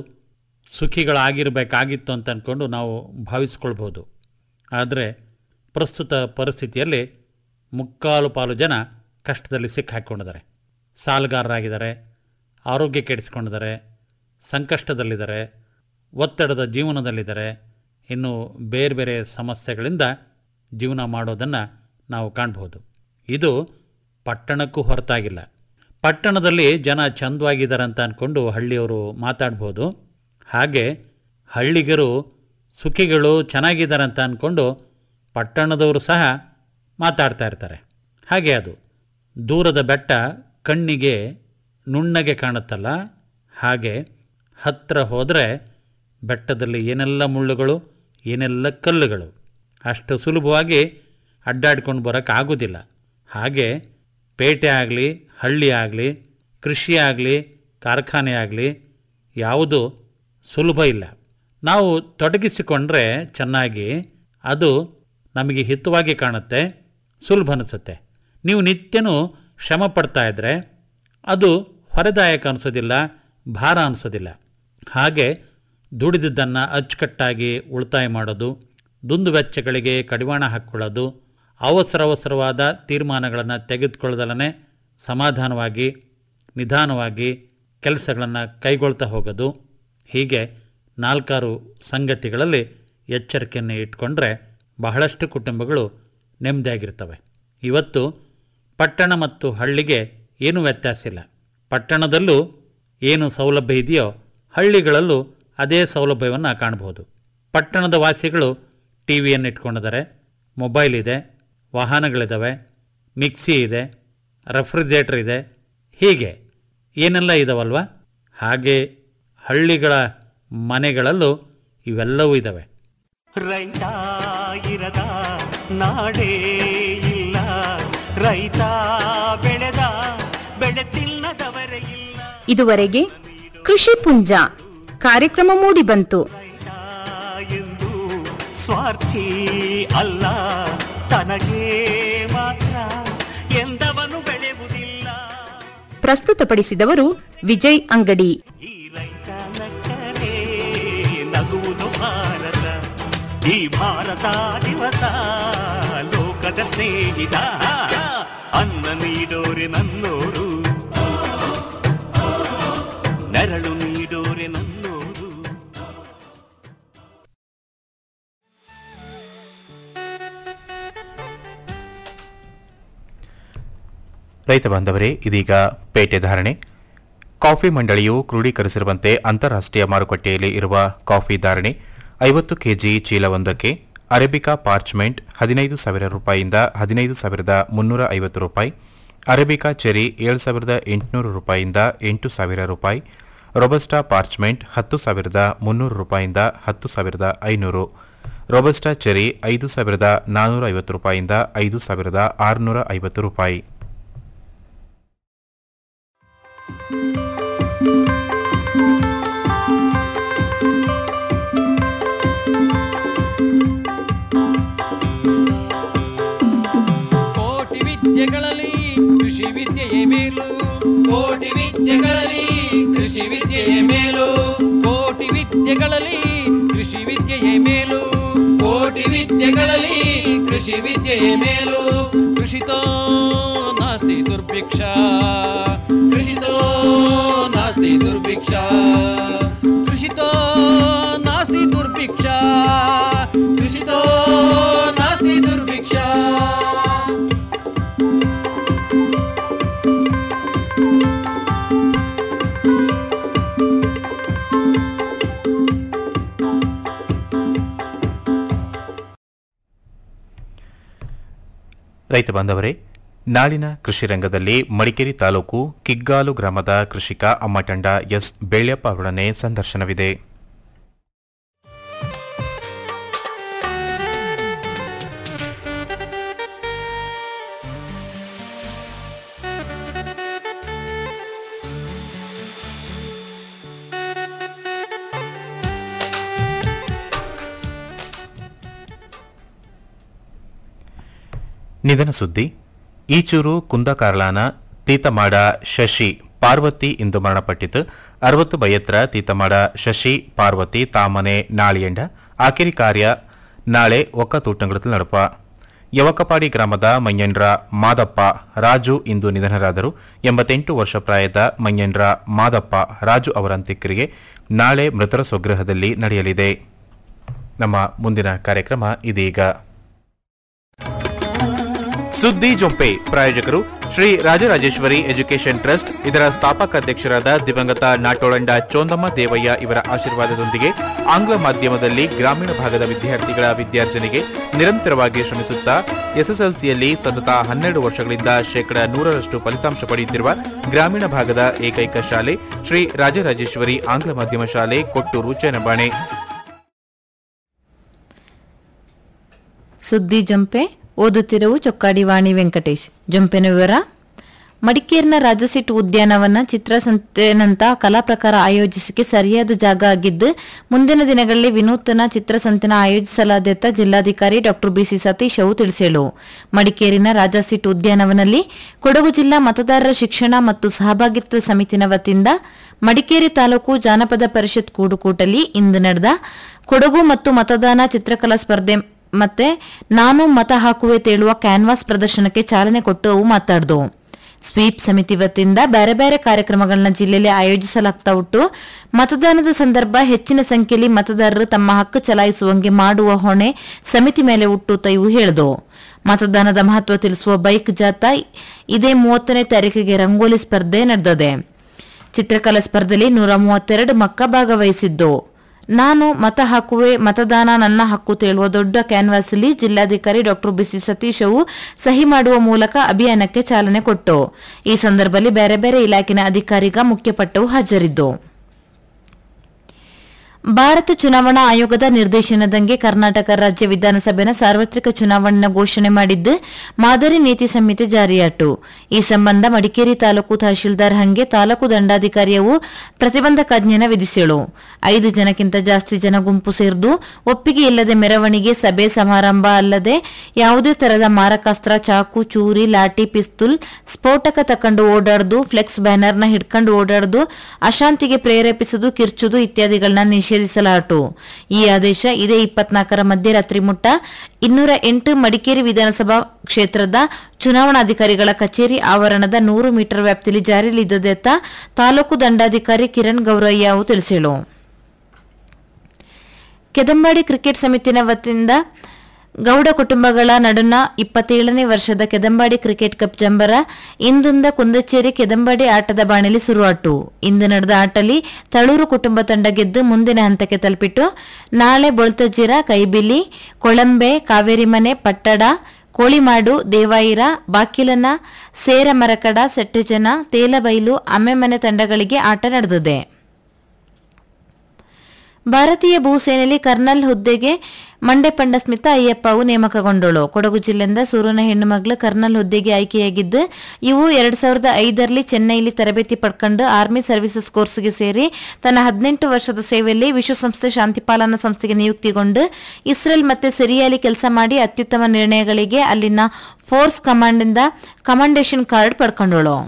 ಸುಖಿಗಳಾಗಿರಬೇಕಾಗಿತ್ತು ಅಂತ ಅಂದ್ಕೊಂಡು ನಾವು ಭಾವಿಸ್ಕೊಳ್ಬೋದು ಆದರೆ ಪ್ರಸ್ತುತ ಪರಿಸ್ಥಿತಿಯಲ್ಲಿ ಮುಕ್ಕಾಲು ಪಾಲು ಜನ ಕಷ್ಟದಲ್ಲಿ ಸಿಕ್ಕಾಕೊಂಡಿದ್ದಾರೆ ಸಾಲಗಾರರಾಗಿದ್ದಾರೆ ಆರೋಗ್ಯ ಕೆಡಿಸ್ಕೊಂಡಿದ್ದಾರೆ ಸಂಕಷ್ಟದಲ್ಲಿದ್ದಾರೆ ಒತ್ತಡದ ಜೀವನದಲ್ಲಿದ್ದಾರೆ ಇನ್ನು ಬೇರೆ ಬೇರೆ ಸಮಸ್ಯೆಗಳಿಂದ ಜೀವನ ಮಾಡೋದನ್ನು ನಾವು ಕಾಣ್ಬೋದು ಇದು ಪಟ್ಟಣಕ್ಕೂ ಹೊರತಾಗಿಲ್ಲ ಪಟ್ಟಣದಲ್ಲಿ ಜನ ಚಂದವಾಗಿದ್ದಾರೆ ಅಂತ ಅಂದ್ಕೊಂಡು ಹಳ್ಳಿಯವರು ಮಾತಾಡ್ಬೋದು ಹಾಗೆ ಹಳ್ಳಿಗರು ಸುಖಿಗಳು ಚೆನ್ನಾಗಿದ್ದಾರೆ ಅಂತ ಅಂದ್ಕೊಂಡು ಪಟ್ಟಣದವರು ಸಹ ಮಾತಾಡ್ತಾ ಇರ್ತಾರೆ ಹಾಗೆ ಅದು ದೂರದ ಬೆಟ್ಟ ಕಣ್ಣಿಗೆ ನುಣ್ಣಗೆ ಕಾಣುತ್ತಲ್ಲ ಹಾಗೆ ಹತ್ತಿರ ಹೋದರೆ ಬೆಟ್ಟದಲ್ಲಿ ಏನೆಲ್ಲ ಮುಳ್ಳುಗಳು ಏನೆಲ್ಲ ಕಲ್ಲುಗಳು ಅಷ್ಟು ಸುಲಭವಾಗಿ ಅಡ್ಡಾಡ್ಕೊಂಡು ಬರೋಕ್ಕಾಗೋದಿಲ್ಲ ಹಾಗೆ ಪೇಟೆ ಆಗಲಿ ಹಳ್ಳಿ ಆಗಲಿ ಕೃಷಿ ಆಗಲಿ ಕಾರ್ಖಾನೆ ಆಗಲಿ ಯಾವುದು ಸುಲಭ ಇಲ್ಲ ನಾವು ತೊಡಗಿಸಿಕೊಂಡ್ರೆ ಚೆನ್ನಾಗಿ ಅದು ನಮಗೆ ಹಿತವಾಗಿ ಕಾಣುತ್ತೆ ಸುಲಭ ಅನಿಸುತ್ತೆ ನೀವು ನಿತ್ಯನೂ ಶ್ರಮ ಪಡ್ತಾ ಇದ್ದರೆ ಅದು ಹೊರೆದಾಯಕ ಅನಿಸೋದಿಲ್ಲ ಭಾರ ಅನಿಸೋದಿಲ್ಲ ಹಾಗೆ ದುಡಿದಿದ್ದನ್ನು ಅಚ್ಚುಕಟ್ಟಾಗಿ ಉಳಿತಾಯ ಮಾಡೋದು ದುಂದು ವೆಚ್ಚಗಳಿಗೆ ಕಡಿವಾಣ ಹಾಕ್ಕೊಳ್ಳೋದು ಅವಸರ ಅವಸರವಾದ ತೀರ್ಮಾನಗಳನ್ನು ತೆಗೆದುಕೊಳ್ಳದಲೇ ಸಮಾಧಾನವಾಗಿ ನಿಧಾನವಾಗಿ ಕೆಲಸಗಳನ್ನು ಕೈಗೊಳ್ತಾ ಹೋಗೋದು ಹೀಗೆ ನಾಲ್ಕಾರು ಸಂಗತಿಗಳಲ್ಲಿ ಎಚ್ಚರಿಕೆಯನ್ನು ಇಟ್ಕೊಂಡ್ರೆ ಬಹಳಷ್ಟು ಕುಟುಂಬಗಳು ನೆಮ್ಮದಿಯಾಗಿರ್ತವೆ ಇವತ್ತು ಪಟ್ಟಣ ಮತ್ತು ಹಳ್ಳಿಗೆ ಏನೂ ವ್ಯತ್ಯಾಸ ಇಲ್ಲ ಪಟ್ಟಣದಲ್ಲೂ ಏನು ಸೌಲಭ್ಯ ಇದೆಯೋ ಹಳ್ಳಿಗಳಲ್ಲೂ ಅದೇ ಸೌಲಭ್ಯವನ್ನು ಕಾಣಬಹುದು ಪಟ್ಟಣದ ವಾಸಿಗಳು ಟಿ ವಿಯನ್ನು ಇಟ್ಕೊಂಡಿದ್ದಾರೆ ಮೊಬೈಲ್ ಇದೆ ವಾಹನಗಳಿದ್ದಾವೆ ಮಿಕ್ಸಿ ಇದೆ ರೆಫ್ರಿಜರೇಟರ್ ಇದೆ ಹೀಗೆ ಏನೆಲ್ಲ ಇದಾವಲ್ವ ಹಾಗೆ ಹಳ್ಳಿಗಳ ಮನೆಗಳಲ್ಲೂ ಇವೆಲ್ಲವೂ ಇದ್ದಾವೆ ರೈತ ಇರದ ನಾಡೇ ಇಲ್ಲ ರೈತ ಬೆಳೆದ ಬೆಳೆ ತಿನ್ನದವರೇ ಇಲ್ಲ ಇದುವರೆಗೆ ಕೃಷಿ ಪುಂಜ ಕಾರ್ಯಕ್ರಮ ಮೂಡಿಬಂತು ರೈತ ಎಂದು ಸ್ವಾರ್ಥಿ ಅಲ್ಲ ತನಗೆ ಮಾತ್ರ ಎಂದವನು ಬೆಳೆಯುವುದಿಲ್ಲ ಪ್ರಸ್ತುತಪಡಿಸಿದವರು ವಿಜಯ್ ಅಂಗಡಿ ಈ ರೈತ ನಕ್ಕರೆ ನಗುವುದು ಭಾರತ ಈ ಭಾರತ ದಿವಸ ಲೋಕದ ಸ್ನೇಹಿತ ಅನ್ನ ನೀಡೋರೆ ನನ್ನೋರು ನೆರಳು ನೀಡೋರೆ ನನ್ನೋರು ರೈತ ಬಾಂಧವರೇ ಇದೀಗ ಪೇಟೆ ಧಾರಣೆ ಕಾಫಿ ಮಂಡಳಿಯು ಕ್ರೋಢೀಕರಿಸಿರುವಂತೆ ಅಂತಾರಾಷ್ಟ್ರೀಯ ಮಾರುಕಟ್ಟೆಯಲ್ಲಿ ಇರುವ ಕಾಫಿ ಧಾರಣೆ ಐವತ್ತು ಕೆಜಿ ಚೀಲವೊಂದಕ್ಕೆ ಅರೇಬಿಕಾ ಪಾರ್ಚ್ಮೆಂಟ್ ಹದಿನೈದು ಸಾವಿರ ರೂಪಾಯಿಯಿಂದ ಹದಿನೈದು ಸಾವಿರದ ಮುನ್ನೂರ ಐವತ್ತು ರೂಪಾಯಿ ಅರೇಬಿಕಾ ಚೆರಿ ಏಳು ಸಾವಿರದ ಎಂಟುನೂರು ರೂಪಾಯಿಯಿಂದ ಎಂಟು ಸಾವಿರ ರೂಪಾಯಿ ರೊಬಸ್ಟಾ ಪಾರ್ಚ್ಮೆಂಟ್ ಹತ್ತು ಸಾವಿರದ ಮುನ್ನೂರು ರೂಪಾಯಿಯಿಂದ ಹತ್ತು ಸಾವಿರದ ಐನೂರು ರೊಬಸ್ಟಾ ಚೆರಿ ಐದು ಸಾವಿರದ ನಾನ್ನೂರ ಐವತ್ತು ರೂಪಾಯಿಯಿಂದ ಐದು ಸಾವಿರದ ಆರುನೂರ ಐವತ್ತು ರೂಪಾಯಿ ಕೋಟಿ ವಿದ್ಯೆಗಳಲ್ಲಿ ಕೃಷಿ ವಿದ್ಯೆಯೇ ಮೇಲು ಕೋಟಿ ವಿದ್ಯೆಗಳಲ್ಲಿ ಕೃಷಿ ವಿದ್ಯೆಯೇ ಮೇಲು ಕೋಟಿ ವಿದ್ಯೆಗಳಲ್ಲಿ ಕೃಷಿ ವಿದ್ಯೆಯೇ ಮೇಲು ಕೋಟಿ ವಿದ್ಯೆಗಳಲ್ಲಿ ಕೃಷಿ ವಿದ್ಯೆಯೇ ಮೇಲು ಕೃಷಿತೋ ನಾಸ್ತಿ ದುರ್ಭಿಕ್ಷ ಕೃಷಿತೋ ನಾಸ್ತಿ ದುರ್ಭಿಕ್ಷ ಕೃಷಿತೋ ನಾಸ್ತಿ ದುರ್ಭಿಕ್ಷ ಕೃಷಿತೋ ನಾಸ್ತಿ ದುರ್ಭಿಕ್ಷ ರೈತ ಬಾಂಧವರೇ ನಾಳಿನ ಕೃಷಿ ರಂಗದಲ್ಲಿ ಮಡಿಕೇರಿ ತಾಲೂಕು ಕಿಗ್ಗಾಲು ಗ್ರಾಮದ ಕೃಷಿಕ ಅಮ್ಮಟಂಡ ಎಸ್ ಬೇಳ್ಯಪ್ಪ ಅವರೊಡನೆ ಸಂದರ್ಶನವಿದೆ ನಿಧನ ಸುದ್ದಿ ಈಚೂರು ಕುಂದಕಾರ್ಲಾನ ತೀತಮಾಡ ಶಶಿ ಪಾರ್ವತಿ ಇಂದು ಮರಣಪಟ್ಟಿತು ಅರವತ್ತು ಬಯತ್ರ ತೀತಮಾಡ ಶಶಿ ಪಾರ್ವತಿ ತಾಮನೆ ನಾಳಿಯಂಡ ಆಕಿರಿ ಕಾರ್ಯ ನಾಳೆ ಒಕ್ಕ ತೂಟಂಗುಳത്തിൽ ನಡಪ ಯವಕಪಾಡಿ ಗ್ರಾಮದ ಮಯ್ಯಂಡ್ರ ಮಾದಪ್ಪ ರಾಜು ಇಂದು ನಿಧನರಾದರು ಎಂಬತ್ತೆಂಟು ವರ್ಷ ಪ್ರಾಯದ ಮಯ್ಯಂಡ್ರ ಮಾದಪ್ಪ ರಾಜು ಅವರ ಅಂತ್ಯಕ್ರಿಯೆ ನಾಳೆ ಮೃತರ ಸ್ವಗೃಹದಲ್ಲಿ ನಡೆಯಲಿದೆ ನಮ್ಮ ಮುಂದಿನ ಕಾರ್ಯಕ್ರಮ ಇದೀಗ ಸುದ್ದಿ ಜೊಂಪೆ ಪ್ರಾಯೋಜಕರು ಶ್ರೀ ರಾಜರಾಜೇಶ್ವರಿ ಎಜುಕೇಷನ್ ಟ್ರಸ್ಟ್ ಇದರ ಸ್ಥಾಪಕ ಅಧ್ಯಕ್ಷರಾದ ದಿವಂಗತ ನಾಟೋಳಂಡ ಚೋಂದಮ್ಮ ದೇವಯ್ಯ ಇವರ ಆಶೀರ್ವಾದದೊಂದಿಗೆ ಆಂಗ್ಲ ಮಾಧ್ಯಮದಲ್ಲಿ ಗ್ರಾಮೀಣ ಭಾಗದ ವಿದ್ಯಾರ್ಥಿಗಳ ವಿದ್ಯಾರ್ಜನೆಗೆ ನಿರಂತರವಾಗಿ ಶ್ರಮಿಸುತ್ತಾ ಎಸ್ಎಸ್ಎಲ್ಸಿಯಲ್ಲಿ ಸತತ ಹನ್ನೆರಡು ವರ್ಷಗಳಿಂದ ಶೇಕಡ ನೂರರಷ್ಟು ಫಲಿತಾಂಶ ಪಡೆಯುತ್ತಿರುವ ಗ್ರಾಮೀಣ ಭಾಗದ ಏಕೈಕ ಶಾಲೆ ಶ್ರೀ ರಾಜರಾಜೇಶ್ವರಿ ಆಂಗ್ಲ ಮಾಧ್ಯಮ ಶಾಲೆ ಕೊಟ್ಟೂರು ಚೇನಬಾಣೆ ಸುದ್ದಿ ಜಂಪೆ ಓದುತ್ತಿರುವ ಚೊಕ್ಕಾಡಿ ವಾಣಿ ವೆಂಕಟೇಶ್ ಜಂಪೆನ ವಿವರ ಮಡಿಕೇರಿನ ರಾಜಸಿಟ್ ಉದ್ಯಾನವನ ಚಿತ್ರಸಂತೆನಂತ ಕಲಾ ಪ್ರಕಾರ ಆಯೋಜಿಸಿಕೆ ಸರಿಯಾದ ಜಾಗ ಆಗಿದ್ದು ಮುಂದಿನ ದಿನಗಳಲ್ಲಿ ವಿನೂತನ ಚಿತ್ರಸಂತೆನ ಆಯೋಜಿಸಲಾದ್ಯತ ಜಿಲ್ಲಾಧಿಕಾರಿ ಡಾಕ್ಟರ್ ಬಿಸಿ ಸತೀಶ್ ಅವು ತಿಳಿಸಿಳು ಮಡಿಕೇರಿನ ರಾಜಸಿಟ್ ಉದ್ಯಾನವನಲ್ಲಿ ಕೊಡಗು ಜಿಲ್ಲಾ ಮತದಾರರ ಶಿಕ್ಷಣ ಮತ್ತು ಸಹಭಾಗಿತ್ವ ಸಮಿತಿನ ವತಿಯಿಂದ ಮಡಿಕೇರಿ ತಾಲೂಕು ಜಾನಪದ ಪರಿಷತ್ ಕೂಡುಕೂಟಲಿ ಇಂದು ನಡೆದ ಕೊಡಗು ಮತ್ತು ಮತದಾನ ಚಿತ್ರಕಲಾ ಸ್ಪರ್ಧೆ ಮತ್ತೆ ನಾನು ಮತ ಹಾಕುವೆ ತೇಳುವ ಕ್ಯಾನ್ವಾಸ್ ಪ್ರದರ್ಶನಕ್ಕೆ ಚಾಲನೆ ಕೊಟ್ಟು ಅವು ಮಾತಾಡ್ದು ಸ್ವೀಪ್ ಸಮಿತಿ ವತಿಯಿಂದ ಬೇರೆ ಬೇರೆ ಕಾರ್ಯಕ್ರಮಗಳನ್ನ ಜಿಲ್ಲೆಯಲ್ಲಿ ಆಯೋಜಿಸಲಾಗ್ತಾ ಉಂಟು ಮತದಾನದ ಸಂದರ್ಭ ಹೆಚ್ಚಿನ ಸಂಖ್ಯೆಯಲ್ಲಿ ಮತದಾರರು ತಮ್ಮ ಹಕ್ಕು ಚಲಾಯಿಸುವಂಗೆ ಮಾಡುವ ಹೊಣೆ ಸಮಿತಿ ಮೇಲೆ ಹುಟ್ಟುತ್ತ ಇವು ಹೇಳಿದು ಮತದಾನದ ಮಹತ್ವ ತಿಳಿಸುವ ಬೈಕ್ ಜಾಥಾ ಇದೇ ಮೂವತ್ತನೇ ತಾರೀಕಿಗೆ ರಂಗೋಲಿ ಸ್ಪರ್ಧೆ ನಡೆದಿದೆ ಚಿತ್ರಕಲಾ ಸ್ಪರ್ಧೆಯಲ್ಲಿ ನೂರ ಮೂವತ್ತೆರಡು ಮಕ್ಕ ಭಾಗವಹಿಸಿದ್ದು ನಾನು ಮತ ಹಾಕುವೆ ಮತದಾನ ನನ್ನ ಹಕ್ಕು ತೇಳುವ ದೊಡ್ಡ ಕ್ಯಾನ್ವಾಸ್ನಲ್ಲಿ ಜಿಲ್ಲಾಧಿಕಾರಿ ಡಾಕ್ಟರ್ ಬಿಸಿ ಸತೀಶ್ ಅವು ಸಹಿ ಮಾಡುವ ಮೂಲಕ ಅಭಿಯಾನಕ್ಕೆ ಚಾಲನೆ ಕೊಟ್ಟು ಈ ಸಂದರ್ಭದಲ್ಲಿ ಬೇರೆ ಬೇರೆ ಇಲಾಖೆನ ಅಧಿಕಾರಿಗ ಮುಖ್ಯಪಟ್ಟವು ಹಾಜರಿದ್ದು ಭಾರತ ಚುನಾವಣಾ ಆಯೋಗದ ನಿರ್ದೇಶನದಂಗೆ ಕರ್ನಾಟಕ ರಾಜ್ಯ ವಿಧಾನಸಭೆನ ಸಾರ್ವತ್ರಿಕ ಚುನಾವಣೆನ ಘೋಷಣೆ ಮಾಡಿದ್ದು ಮಾದರಿ ನೀತಿ ಸಂಹಿತೆ ಜಾರಿಯಾಟು ಈ ಸಂಬಂಧ ಮಡಿಕೇರಿ ತಾಲೂಕು ತಹಶೀಲ್ದಾರ್ ಹಂಗೆ ತಾಲೂಕು ದಂಡಾಧಿಕಾರಿಯವು ಪ್ರತಿಬಂಧಕಾಜ್ಞೆನ ವಿಧಿಸಿಳು ಐದು ಜನಕ್ಕಿಂತ ಜಾಸ್ತಿ ಜನ ಗುಂಪು ಸೇರಿದು ಒಪ್ಪಿಗೆ ಇಲ್ಲದೆ ಮೆರವಣಿಗೆ ಸಭೆ ಸಮಾರಂಭ ಅಲ್ಲದೆ ಯಾವುದೇ ತರಹದ ಮಾರಕಾಸ್ತ್ರ ಚಾಕು ಚೂರಿ ಲಾಠಿ ಪಿಸ್ತೂಲ್ ಸ್ಫೋಟಕ ತಕೊಂಡು ಓಡಾಡುದು ಫ್ಲೆಕ್ಸ್ ಬ್ಯಾನರ್ನ ಹಿಡ್ಕೊಂಡು ಓಡಾಡುದು ಅಶಾಂತಿಗೆ ಪ್ರೇರೇಪಿಸುವುದು ಕಿರ್ಚುದು ಇತ್ಯಾದಿಗಳನ್ನ ನಿಷೇಧಿಸಲಾಟು ಈ ಆದೇಶ ಇದೇ ಇಪ್ಪತ್ನಾಲ್ಕರ ಮಧ್ಯರಾತ್ರಿ ಮುಟ್ಟ ಇನ್ನೂರ ಎಂಟು ಮಡಿಕೇರಿ ವಿಧಾನಸಭಾ ಕ್ಷೇತ್ರದ ಚುನಾವಣಾಧಿಕಾರಿಗಳ ಕಚೇರಿ ಆವರಣದ ನೂರು ಮೀಟರ್ ವ್ಯಾಪ್ತಿಯಲ್ಲಿ ಜಾರಿಯಲ್ಲಿದ್ದದೆ ಅಂತ ತಾಲೂಕು ದಂಡಾಧಿಕಾರಿ ಕಿರಣ್ ಗೌರಯ್ಯ ಅವು ತಿಳಿಸಿಳು ಕೆದಂಬಾಡಿ ಕ್ರಿಕೆಟ್ ಸಮಿತಿನ ವತಿಯಿಂದ ಗೌಡ ಕುಟುಂಬಗಳ ನಡುನ ಇಪ್ಪತ್ತೇಳನೇ ವರ್ಷದ ಕೆದಂಬಾಡಿ ಕ್ರಿಕೆಟ್ ಕಪ್ ಜಂಬರ ಇಂದಿಂದ ಕುಂದಚೇರಿ ಕೆದಂಬಾಡಿ ಆಟದ ಬಾಣಲಿ ಶುರುವಾಟು ಇಂದು ನಡೆದ ಆಟಲಿ ತಳೂರು ಕುಟುಂಬ ತಂಡ ಗೆದ್ದು ಮುಂದಿನ ಹಂತಕ್ಕೆ ತಲುಪಿಟ್ಟು ನಾಳೆ ಬೊಳ್ತಜಿರ ಕೈಬಿಲಿ ಕೊಳಂಬೆ ಕಾವೇರಿಮನೆ ಪಟ್ಟಡ ಕೋಳಿಮಾಡು ದೇವಾಯಿರ ಬಾಕಿಲನ ಸೇರಮರಕಡ ಸೆಟ್ಟೆಜನ ತೇಲಬೈಲು ಅಮ್ಮೆಮನೆ ತಂಡಗಳಿಗೆ ಆಟ ನಡೆದಿದೆ ಭಾರತೀಯ ಭೂಸೇನೆಯಲ್ಲಿ ಕರ್ನಲ್ ಹುದ್ದೆಗೆ ಮಂಡೆ ಪಂಡ ಸ್ಮಿತ ಅಯ್ಯಪ್ಪವು ನೇಮಕಗೊಂಡಳು ಕೊಡಗು ಜಿಲ್ಲೆಯಿಂದ ಸೂರನ ಹೆಣ್ಣುಮಗಳು ಕರ್ನಲ್ ಹುದ್ದೆಗೆ ಆಯ್ಕೆಯಾಗಿದ್ದು ಇವು ಎರಡ್ ಸಾವಿರದ ಐದರಲ್ಲಿ ಚೆನ್ನೈಲಿ ತರಬೇತಿ ಪಡ್ಕೊಂಡು ಆರ್ಮಿ ಸರ್ವಿಸಸ್ ಕೋರ್ಸ್ಗೆ ಸೇರಿ ತನ್ನ ಹದಿನೆಂಟು ವರ್ಷದ ಸೇವೆಯಲ್ಲಿ ವಿಶ್ವಸಂಸ್ಥೆ ಶಾಂತಿಪಾಲನಾ ಸಂಸ್ಥೆಗೆ ನಿಯುಕ್ತಿಗೊಂಡು ಇಸ್ರೇಲ್ ಮತ್ತೆ ಸಿರಿಯಾಲಿ ಕೆಲಸ ಮಾಡಿ ಅತ್ಯುತ್ತಮ ನಿರ್ಣಯಗಳಿಗೆ ಅಲ್ಲಿನ ಫೋರ್ಸ್ ಕಮಾಂಡಿಂದ ಕಮಾಂಡೇಶನ್ ಕಾರ್ಡ್ ಪಡ್ಕೊಂಡಳು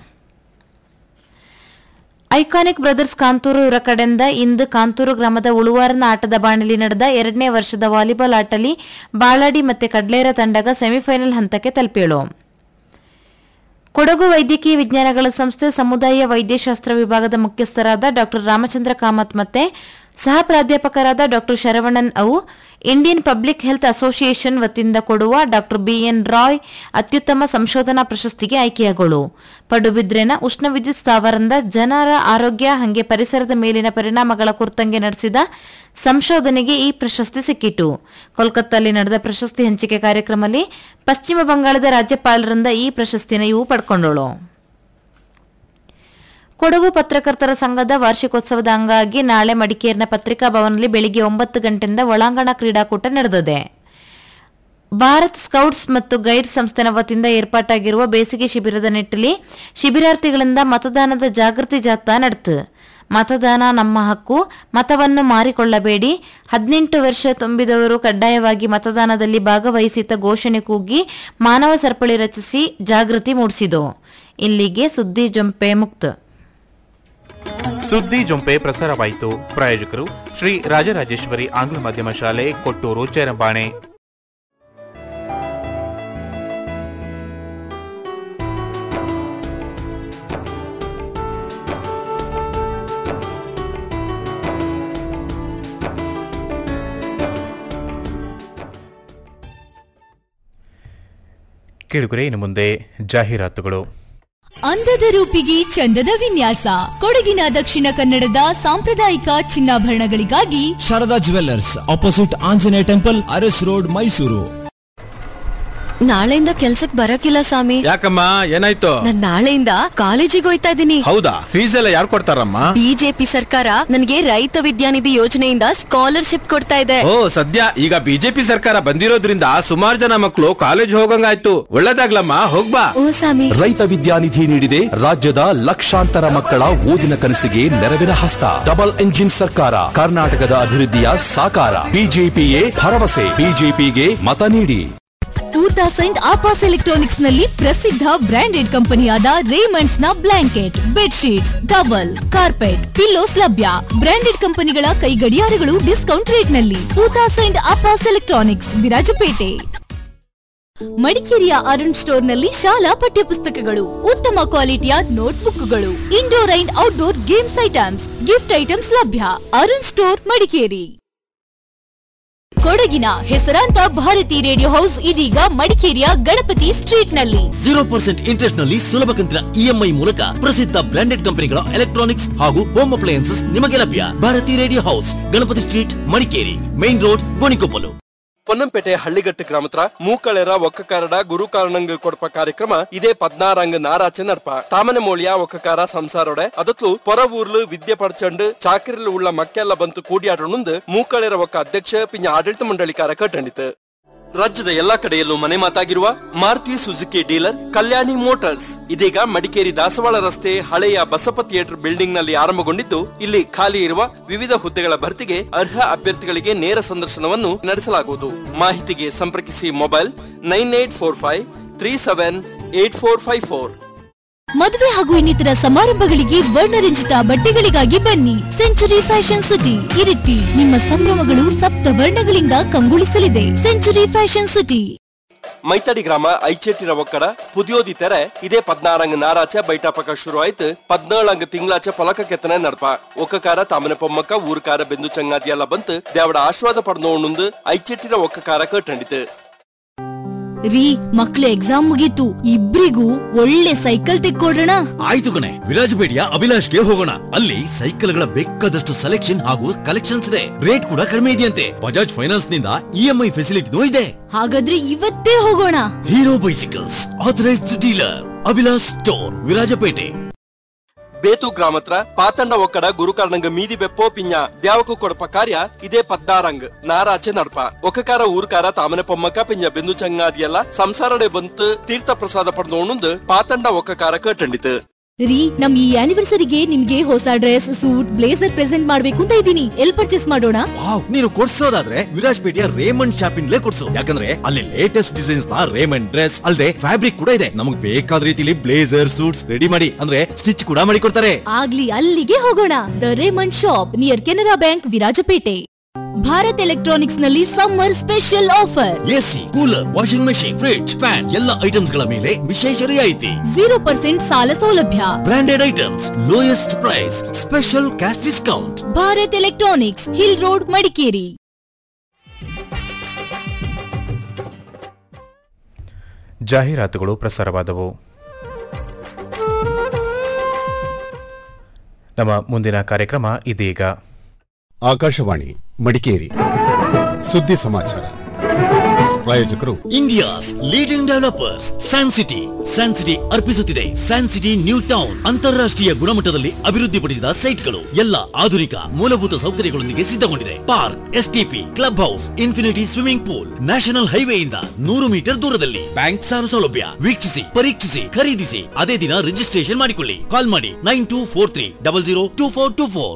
ಐಕಾನಿಕ್ ಬ್ರದರ್ಸ್ ಕಾಂತೂರು ಇವರ ಕಡೆಯಿಂದ ಇಂದು ಕಾಂತೂರು ಗ್ರಾಮದ ಉಳುವಾರನ ಆಟದ ಬಾಣಲಿ ನಡೆದ ಎರಡನೇ ವರ್ಷದ ವಾಲಿಬಾಲ್ ಆಟಲಿ ಬಾಳಾಡಿ ಮತ್ತೆ ಕಡ್ಲೇರ ತಂಡಗ ಸೆಮಿಫೈನಲ್ ಹಂತಕ್ಕೆ ತಲುಪಿಳು ಕೊಡಗು ವೈದ್ಯಕೀಯ ವಿಜ್ಞಾನಗಳ ಸಂಸ್ಥೆ ಸಮುದಾಯ ವೈದ್ಯಶಾಸ್ತ್ರ ವಿಭಾಗದ ಮುಖ್ಯಸ್ಥರಾದ ಡಾ ರಾಮಚಂದ್ರ ಕಾಮತ್ ಮತ್ತೆ ಸಹ ಪ್ರಾಧ್ಯಾಪಕರಾದ ಡಾ ಶರವಣನ್ ಅವು ಇಂಡಿಯನ್ ಪಬ್ಲಿಕ್ ಹೆಲ್ತ್ ಅಸೋಸಿಯೇಷನ್ ವತಿಯಿಂದ ಕೊಡುವ ಡಾ ಬಿಎನ್ ರಾಯ್ ಅತ್ಯುತ್ತಮ ಸಂಶೋಧನಾ ಪ್ರಶಸ್ತಿಗೆ ಆಯ್ಕೆಯಾಗಳು ಪಡುಬಿದ್ರೆನ ಉಷ್ಣ ವಿದ್ಯುತ್ ಸ್ಥಾವರದಿಂದ ಜನರ ಆರೋಗ್ಯ ಹಂಗೆ ಪರಿಸರದ ಮೇಲಿನ ಪರಿಣಾಮಗಳ ಕುರಿತಂಗೆ ನಡೆಸಿದ ಸಂಶೋಧನೆಗೆ ಈ ಪ್ರಶಸ್ತಿ ಸಿಕ್ಕಿತು ಕೋಲ್ಕತ್ತಾದಲ್ಲಿ ನಡೆದ ಪ್ರಶಸ್ತಿ ಹಂಚಿಕೆ ಕಾರ್ಯಕ್ರಮದಲ್ಲಿ ಪಶ್ಚಿಮ ಬಂಗಾಳದ ರಾಜ್ಯಪಾಲರಿಂದ ಈ ಪ್ರಶಸ್ತಿನ ಇವು ಪಡ್ಕೊಂಡಳು ಕೊಡಗು ಪತ್ರಕರ್ತರ ಸಂಘದ ವಾರ್ಷಿಕೋತ್ಸವದ ಅಂಗವಾಗಿ ನಾಳೆ ಮಡಿಕೇರಿನ ಪತ್ರಿಕಾ ಭವನದಲ್ಲಿ ಬೆಳಿಗ್ಗೆ ಒಂಬತ್ತು ಗಂಟೆಯಿಂದ ಒಳಾಂಗಣ ಕ್ರೀಡಾಕೂಟ ನಡೆದಿದೆ ಭಾರತ್ ಸ್ಕೌಟ್ಸ್ ಮತ್ತು ಗೈಡ್ಸ್ ಸಂಸ್ಥೆನ ವತಿಯಿಂದ ಏರ್ಪಾಟಾಗಿರುವ ಬೇಸಿಗೆ ಶಿಬಿರದ ನಿಟ್ಟಿನಲ್ಲಿ ಶಿಬಿರಾರ್ಥಿಗಳಿಂದ ಮತದಾನದ ಜಾಗೃತಿ ಜಾಥಾ ನಡೆತು ಮತದಾನ ನಮ್ಮ ಹಕ್ಕು ಮತವನ್ನು ಮಾರಿಕೊಳ್ಳಬೇಡಿ ಹದಿನೆಂಟು ವರ್ಷ ತುಂಬಿದವರು ಕಡ್ಡಾಯವಾಗಿ ಮತದಾನದಲ್ಲಿ ಭಾಗವಹಿಸಿದ ಘೋಷಣೆ ಕೂಗಿ ಮಾನವ ಸರಪಳಿ ರಚಿಸಿ ಜಾಗೃತಿ ಮೂಡಿಸಿತು ಇಲ್ಲಿಗೆ ಸುದ್ದಿ ಜೊಂಪೆ ಮುಕ್ತ ಸುದ್ದಿ ಜೊಂಪೆ ಪ್ರಸಾರವಾಯಿತು ಪ್ರಾಯೋಜಕರು ಶ್ರೀ ರಾಜರಾಜೇಶ್ವರಿ ಆಂಗ್ಲ ಮಾಧ್ಯಮ ಶಾಲೆ ಕೊಟ್ಟೂರು ಚೇರಂಬಾಣೆ ಕೇಳುಗರೆ ಇನ್ನು ಮುಂದೆ ಜಾಹೀರಾತುಗಳು ಅಂದದ ರೂಪಿಗೆ ಚಂದದ ವಿನ್ಯಾಸ ಕೊಡಗಿನ ದಕ್ಷಿಣ ಕನ್ನಡದ ಸಾಂಪ್ರದಾಯಿಕ ಚಿನ್ನಾಭರಣಗಳಿಗಾಗಿ Sharada jewellers opposite Anjaneya temple Aras road Mysuru ನಾಳೆಯಿಂದ ಕೆಲ್ಸಕ್ ಬರಕಿಲ್ಲ ಸ್ವಾಮಿ ಯಾಕಮ್ಮ ಏನಾಯ್ತು ನಾನ್ ನಾಳೆಯಿಂದ ಕಾಲೇಜಿಗೆ ಹೋಯ್ತಾ ಇದ್ದೀನಿ ಹೌದಾ ಫೀಸ್ ಎಲ್ಲ ಯಾರು ಕೊಡ್ತಾರಮ್ಮ ಬಿಜೆಪಿ ಸರ್ಕಾರ ನನಗೆ ರೈತ ವಿದ್ಯಾನಿಧಿ ಯೋಜನೆಯಿಂದ ಸ್ಕಾಲರ್ಶಿಪ್ ಕೊಡ್ತಾ ಇದೆ ಓ ಸದ್ಯ ಈಗ ಬಿಜೆಪಿ ಸರ್ಕಾರ ಬಂದಿರೋದ್ರಿಂದ ಸುಮಾರು ಜನ ಮಕ್ಕಳು ಕಾಲೇಜ್ ಹೋಗಂಗಾಯ್ತು ಒಳ್ಳೇದಾಗ್ಲಮ್ಮ ಹೋಗ್ಬಾ ಓ ಸ್ವಾಮಿ ರೈತ ವಿದ್ಯಾನಿಧಿ ನೀಡಿದೆ ರಾಜ್ಯದ ಲಕ್ಷಾಂತರ ಮಕ್ಕಳ ಓದಿನ ಕನಸಿಗೆ ನೆರವಿನ ಹಸ್ತ ಡಬಲ್ ಎಂಜಿನ್ ಸರ್ಕಾರ ಕರ್ನಾಟಕದ ಅಭಿವೃದ್ಧಿಯ ಸಾಕಾರ ಬಿಜೆಪಿಯೇ ಭರವಸೆ ಬಿಜೆಪಿಗೆ ಮತ ನೀಡಿ ಊತಾ ಸೈಂಟ್ ಆಪಾಸ್ ಎಲೆಕ್ಟ್ರಾನಿಕ್ಸ್ ನಲ್ಲಿ ಪ್ರಸಿದ್ಧ ಬ್ರಾಂಡೆಡ್ ಕಂಪನಿಯಾದ ರೇಮಂಡ್ಸ್ ನ blanket bedsheets towel carpet pillows ಲಭ್ಯ ಬ್ರಾಂಡೆಡ್ ಕಂಪನಿಗಳ ಕೈ ಗಡಿಯಾರಗಳು ಡಿಸ್ಕೌಂಟ್ ರೇಟ್ ನಲ್ಲಿ ಊತಾ ಸೈಂಟ್ ಆಪಾಸ್ ಎಲೆಕ್ಟ್ರಾನಿಕ್ಸ್ ವಿರಾಜಪೇಟೆ ಮಡಿಕೇರಿಯ ಅರುಣ್ ಸ್ಟೋರ್ ನಲ್ಲಿ ಶಾಲಾ ಪಠ್ಯಪುಸ್ತಕಗಳು ಉತ್ತಮ ಕ್ವಾಲಿಟಿಯ ನೋಟ್ಬುಕ್ಗಳು indoor and outdoor games items gift items ಲಭ್ಯ ಅರುಣ್ ಸ್ಟೋರ್ ಮಡಿಕೇರಿ ಕೊಡಗಿನ ಹೆಸರಾಂತ ಭಾರತಿ ರೇಡಿಯೋ ಹೌಸ್ ಇದೀಗ ಮಡಿಕೇರಿಯ ಗಣಪತಿ ಸ್ಟ್ರೀಟ್ ನಲ್ಲಿ ಜೀರೋ ಪರ್ಸೆಂಟ್ ಇಂಟ್ರೆಸ್ಟ್ ನಲ್ಲಿ ಸುಲಭ ಕಂತಿನ ಇಎಂಐ ಮೂಲಕ ಪ್ರಸಿದ್ಧ ಬ್ರಾಂಡೆಡ್ ಕಂಪನಿಗಳ ಎಲೆಕ್ಟ್ರಾನಿಕ್ಸ್ ಹಾಗೂ ಹೋಮ್ ಅಪ್ಲಯನ್ಸಸ್ ನಿಮಗೆ ಲಭ್ಯ Bharati radio house Ganapati street Madikeri main road Gonikoppal Ponnampet Halligattu ಗ್ರಾಮತ್ರ ಮೂಕಳೆರ ಒಕ್ಕಕಾರಡ ಗುರುಕಾರಣಂಗ್ ಕೊಡಪ ಕಾರ್ಯಕ್ರಮ ಇದೇ ಪದ್ನಾರಂಗ್ ನಾರಾಚೆ ನಡ್ಪ ತಾಮನೆ ಮೋಳಿಯ ಒಕ್ಕಕಾರ ಸಂಸಾರೋಡೆ ಅದತ್ಲು ಪೊರ ಊರ್ಲು ವಿದ್ಯೆ ಪಡ್ಚಂಡು ಚಾಕಿರಿಲು ಉಳ್ಳ ಮಕ್ಕೆಲ್ಲ ಬಂತು ಕೂಡಿಯಾಡನುಂದು ಮೂಕಳೆರ ಒಕ್ಕ ಅಧ್ಯಕ್ಷ ಪಿಂಜ ಆಡಳಿತ ಮಂಡಳಿಕಾರ ಕಟ್ಟಂಡಿತು ರಾಜ್ಯದ ಎಲ್ಲಾ ಕಡೆಯಲ್ಲೂ ಮನೆ ಮಾತಾಗಿರುವ Maruti Suzuki dealer Kalyani motors ಇದೀಗ ಮಡಿಕೇರಿ ದಾಸವಾಳ ರಸ್ತೆ ಹಳೆಯ ಬಸಪ್ಪ ಥಿಯೇಟರ್ ಬಿಲ್ಡಿಂಗ್ ನಲ್ಲಿ ಆರಂಭಗೊಂಡಿದ್ದು ಇಲ್ಲಿ ಖಾಲಿ ಇರುವ ವಿವಿಧ ಹುದ್ದೆಗಳ ಭರ್ತಿಗೆ ಅರ್ಹ ಅಭ್ಯರ್ಥಿಗಳಿಗೆ ನೇರ ಸಂದರ್ಶನವನ್ನು ನಡೆಸಲಾಗುವುದು ಮಾಹಿತಿಗೆ ಸಂಪರ್ಕಿಸಿ mobile nine eight four five three seven eight four five four ಮದುವೆ ಹಾಗೂ ಇನ್ನಿತರ ಸಮಾರಂಭಗಳಿಗೆ ವರ್ಣರಂಜಿತ ಬಟ್ಟೆಗಳಿಗಾಗಿ ಬನ್ನಿ ಸೆಂಚುರಿ ಫ್ಯಾಷನ್ ಸಿಟಿ ಇರಿಟಿ ನಿಮ್ಮ ಸಂಭ್ರಮಗಳು ಸಪ್ತ ವರ್ಣಗಳಿಂದ ಕಂಗೊಳಿಸಲಿದೆ ಸೆಂಚುರಿ ಫ್ಯಾಷನ್ ಸಿಟಿ ಮೈತಡಿ ಗ್ರಾಮ ಐಚೆಟ್ಟಿರ ಒಕ್ಕಡ ಪುದಿಯೋದಿ ತೆರೆ ಇದೇ ಪದ್ನಾರಂಗ್ ನಾರಾಚ ಬೈಟಾಪಕ ಶುರು ಆಯ್ತು ಪದ್ನೇಳಂಗ್ ತಿಂಗಳಾಚೆ ಪೊಲಕ ಕೆತ್ತನೆ ನಡ್ಪ ಒಕ್ಕಕಾರ ತಾಮನೆ ಪೊಮ್ಮಕ್ಕ ಊರುಕಾರ ಬೆಂದು ಚಂಗಾದಿ ಎಲ್ಲ ಬಂತು ದೇವಡ ಆಶ್ವಾದ ಪಡ್ನೋಣುಂದು ಐಚೆಟ್ಟಿರ ಒಕ್ಕಕಾರ ಕಟ್ಟಂಡಿತು ರೀ ಮಕ್ಳ ಎಕ್ಸಾಮ್ ಮುಗೀತು ಇಬ್ರಿಗೂ ಒಳ್ಳೆ ಸೈಕಲ್ ತೆಕ್ಕೊಡ್ರಣ ಆಯ್ತು ಕಣೆ ವಿರಾಜಪೇಟೆಯ ಅಭಿಲಾಷ್ಗೆ ಹೋಗೋಣ ಅಲ್ಲಿ ಸೈಕಲ್ಗಳ ಬೇಕಾದಷ್ಟು ಸೆಲೆಕ್ಷನ್ ಹಾಗೂ ಕಲೆಕ್ಷನ್ಸ್ ಇದೆ ರೇಟ್ ಕೂಡ ಕಡಿಮೆ ಇದೆಯಂತೆ ಬಜಾಜ್ ಫೈನಾನ್ಸ್ ನಿಂದ ಇಎಂಐ ಫೆಸಿಲಿಟಿನೂ ಇದೆ ಹಾಗಾದ್ರೆ ಇವತ್ತೇ ಹೋಗೋಣ Hero bicycles authorised dealer Abhilash store Virajpet ಬೇತು ಗ್ರಾಮತ್ರ ಪಾತಂಡ ಒಕ್ಕಡ ಗುರುಕಾರ್ಣಂಗ ಮೀದಿ ಬೆಪ್ಪೋ ಪಿಂಜ ಬ್ಯಾವಕು ಕೊಡಪ ಕಾರ್ಯ ಇದೇ ಪದ್ನಾರಂಗ್ ನಾರಾಚೆ ನಡ್ಪ ಒಕ್ಕಕಾರ ಊರ್ಕಾರ ತಾಮನೆ ಪೊಮ್ಮಕ್ಕ ಪಿಂಜ ಬೆಂದು ಚಂಗಾದಿಯಲ್ಲ ಸಂಸಾರಡೆ ಬಂತು ತೀರ್ಥ ಪ್ರಸಾದ ಪಡೆದೋಣುಂದು ಪಾತಂಡ ಒಕ್ಕಕಾರ ಕಟ್ಟಂಡಿತು ರೀ ನಮ್ ಈ ಆನಿವರ್ಸರಿಗೆ ನಿಮ್ಗೆ ಹೊಸ ಡ್ರೆಸ್ ಸೂಟ್ ಬ್ಲೇಸರ್ ಪ್ರೆಸೆಂಟ್ ಮಾಡ್ಬೇಕು ಅಂತ ಇದ್ದೀನಿ ಎಲ್ ಪರ್ಚೇಸ್ ಮಾಡೋಣ ವಾವ್ ನೀನು ಕೊಡ್ಸೋದಾದ್ರೆ ವಿರಾಜಪೇಟೆಯ ರೇಮಂಡ್ ಶಾಪಿಂಗ್ಲೇ ಕೊಡ್ಸು ಯಾಕಂದ್ರೆ ಅಲ್ಲಿ ಲೇಟೆಸ್ಟ್ ಡಿಸೈನ್ಸ್ ನ ರೇಮಂಡ್ ಡ್ರೆಸ್ ಅಲ್ಲದೆ ಫ್ಯಾಬ್ರಿಕ್ ಕೂಡ ಇದೆ ನಮಗೆ ಬೇಕಾದ ರೀತಿಲಿ ಬ್ಲೇಸರ್ ಸೂಟ್ಸ್ ರೆಡಿ ಮಾಡಿ ಅಂದ್ರೆ ಸ್ಟಿಚ್ ಕೂಡ ಮಾಡಿ ಕೊಡ್ತಾರೆ ಆಗ್ಲಿ ಅಲ್ಲಿಗೆ ಹೋಗೋಣ the Raymond shop near Canara bank Virajpet Bharat electronics ನಲ್ಲಿ summer special offer AC cooler washing machine fridge fan ಎಲ್ಲ ಐಟಮ್ಸ್ ಗಳ ಮೇಲೆ ವಿಶೇಷ ರಿಯಾಯಿತಿ ಜೀರೋ ಪರ್ಸೆಂಟ್ ಸಾಲ ಸೌಲಭ್ಯ branded items lowest price special cash discount Bharat electronics hill road Madikeri ಜಾಹೀರಾತುಗಳು ಪ್ರಸಾರವಾದವು ನಮ್ಮ ಮುಂದಿನ ಕಾರ್ಯಕ್ರಮ ಇದೀಗ ಆಕಾಶವಾಣಿ ಮಡಿಕೇರಿ ಸುದ್ದಿ ಸಮಾಚಾರ ಪ್ರಾಯೋಜಕರು India's leading developers San City San City ಅರ್ಪಿಸುತ್ತಿದೆ ಸ್ಯಾನ್ ಸಿಟಿ ನ್ಯೂ ಟೌನ್ ಅಂತಾರಾಷ್ಟ್ರೀಯ ಗುಣಮಟ್ಟದಲ್ಲಿ ಅಭಿವೃದ್ಧಿಪಡಿಸಿದ ಸೈಟ್ಗಳು ಎಲ್ಲ ಆಧುನಿಕ ಮೂಲಭೂತ ಸೌಕರ್ಯಗಳೊಂದಿಗೆ ಸಿದ್ಧಗೊಂಡಿದೆ park STP club house infinity swimming pool national ಹೈವೇಯಿಂದ ನೂರು ಮೀಟರ್ ದೂರದಲ್ಲಿ ಬ್ಯಾಂಕ್ ಸಾಲ ಸೌಲಭ್ಯ ವೀಕ್ಷಿಸಿ ಪರೀಕ್ಷಿಸಿ ಖರೀದಿಸಿ ಅದೇ ದಿನ ರಿಜಿಸ್ಟ್ರೇಷನ್ ಮಾಡಿಕೊಳ್ಳಿ ಕಾಲ್ ಮಾಡಿ nine two four three double zero two four two four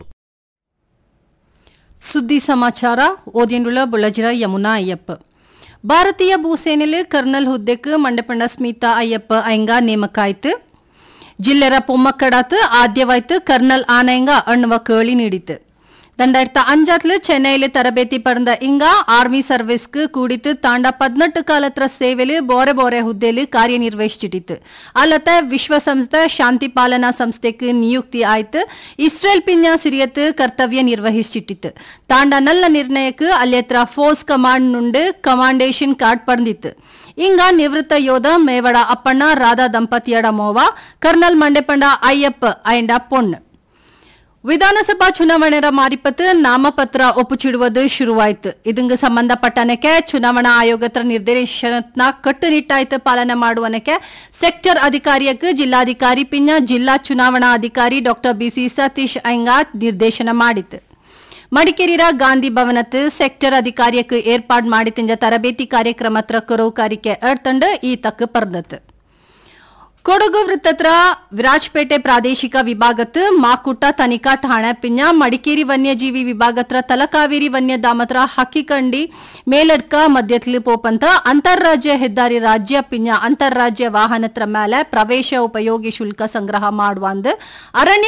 ಸುದ್ದಿ ಸಮಾಚಾರ ಓದಿಯಂಡುಳ ಬುಳಜಿರ ಯಮುನಾ ಅಯ್ಯಪ್ಪ ಭಾರತೀಯ ಭೂಸೇನೆಯಲ್ಲಿ ಕರ್ನಲ್ ಹುದ್ದೆക്ക് ಮಂಡಪಂಡ ಸ್ಮಿತಾ ಅಯ್ಯಪ್ಪ ಅಯ್ಯಂಗ ನೇಮಕ ಆಯ್ತು ಜಿಲ್ಲೆರ പൊമ്മക്കടാത്ത് ആദ്യമായിട്ട് കർണൽ ആനയങ്ക അണ്ണുവ കേളി നീടിത്ത് രണ്ടായിരത്തി അഞ്ചാത്തില് ചെന്നൈയില് തരಬೇತಿ ಪಡೆದ ಇಂಗ ಆರ್ಮಿ ಸರ್ವಿಸ್ಗೆ ಕೂಡಿತು ತಾಂಡ ಪದ್ನೆಟ್ಟು ಕಾಲತ್ರ ಸೇವೆಲಿ ಬೋರೆ ಬೋರೆ ಹುದ್ದೆಲಿ ಕಾರ್ಯನಿರ್ವಹಿಸಿಟ್ಟಿತ್ತು ಅಲ್ಲತ್ತೆ ವಿಶ್ವಸಂಸ್ಥೆ ಶಾಂತಿ ಪಾಲನಾ ಸಂಸ್ಥೆಗೆ ನಿಯುಕ್ತಿ ಆಯ್ತು ಇಸ್ರೇಲ್ ಪಿನ್ಯ ಸಿರಿಯತ್ ಕರ್ತವ್ಯ ನಿರ್ವಹಿಸಿಟ್ಟಿತ್ತು ತಾಂಡ ನಲ್ಲ ನಿರ್ಣಯಕ್ಕೆ ಅಲ್ಲಿ ಹತ್ರ ಫೋರ್ಸ್ ಕಮಾಂಡ್ ನುಂಡು ಕಮಾಂಡೇಶನ್ ಕಾರ್ಡ್ ಪಡೆದಿತ್ತು ಇಂಗ ನಿವೃತ್ತ ಯೋಧ ಮೇವಡ ಅಪ್ಪಣ್ಣ ರಾಧಾ ದಂಪತಿಯಡ ಮೋವ ಕರ್ನಲ್ ಮಂಡೆಪಂಡ ಅಯ್ಯಪ್ಪ ಅಯ್ಯಂಡ ಪೊಣ್ಣು ವಿಧಾನಸಭಾ ಚುನಾವಣೆಯ ಮಾರಿಪತ್ತು ನಾಮಪತ್ರ ಒಪ್ಪುಚಿಡುವುದು ಶುರುವಾಯಿತು ಇದಂಗೆ ಸಂಬಂಧಪಟ್ಟನಕ್ಕೆ ಚುನಾವಣಾ ಆಯೋಗದ ನಿರ್ದೇಶನ ಕಟ್ಟುನಿಟ್ಟಾಯ್ತು ಪಾಲನೆ ಮಾಡುವನಕ್ಕೆ ಸೆಕ್ಟರ್ ಅಧಿಕಾರಿಯಕ್ಕೆ ಜಿಲ್ಲಾಧಿಕಾರಿ ಪಿನ್ನ ಜಿಲ್ಲಾ ಚುನಾವಣಾ ಅಧಿಕಾರಿ ಡಾಕ್ಟರ್ ಬಿಸಿ ಸತೀಶ್ ಅಯ್ಯಂಗ ನಿರ್ದೇಶನ ಮಾಡಿತು ಮಡಿಕೇರಿರ ಗಾಂಧಿ ಭವನತ್ ಸೆಕ್ಟರ್ ಅಧಿಕಾರಿಯಕ್ಕೆ ಏರ್ಪಾಡು ಮಾಡಿತಿಂಜ ತರಬೇತಿ ಕಾರ್ಯಕ್ರಮತ್ರ ಕರೋಕಾರಿಕೆ ಎಡ್ತಂಡು ಈ ತಕ್ಕ ಪರ್ದತ್ ಕೊಡಗು ವೃತ್ತತ್ರ ವಿರಾಜಪೇಟೆ ಪ್ರಾದೇಶಿಕ ವಿಭಾಗತ್ ಮಾಕುಟ್ಟ ತನಿಖಾ ಠಾಣೆ ಪಿಂಜ ಮಡಿಕೇರಿ ವನ್ಯಜೀವಿ ವಿಭಾಗತ್ರ ತಲಕಾವೇರಿ ವನ್ಯಧಾಮತ್ರ ಹಕ್ಕಿಕಂಡಿ ಮೇಲಡ್ಕ ಮಧ್ಯತ್ಲಿ ಪೋಪಂತ ಅಂತಾರಾಜ್ಯ ಹೆದ್ದಾರಿ ರಾಜ್ಯ ಪಿಂಜ ಅಂತಾರಾಜ್ಯ ವಾಹನತ್ರ ಮೇಲೆ ಪ್ರವೇಶ ಉಪಯೋಗಿ ಶುಲ್ಕ ಸಂಗ್ರಹ ಮಾಡುವಂದು ಅರಣ್ಯ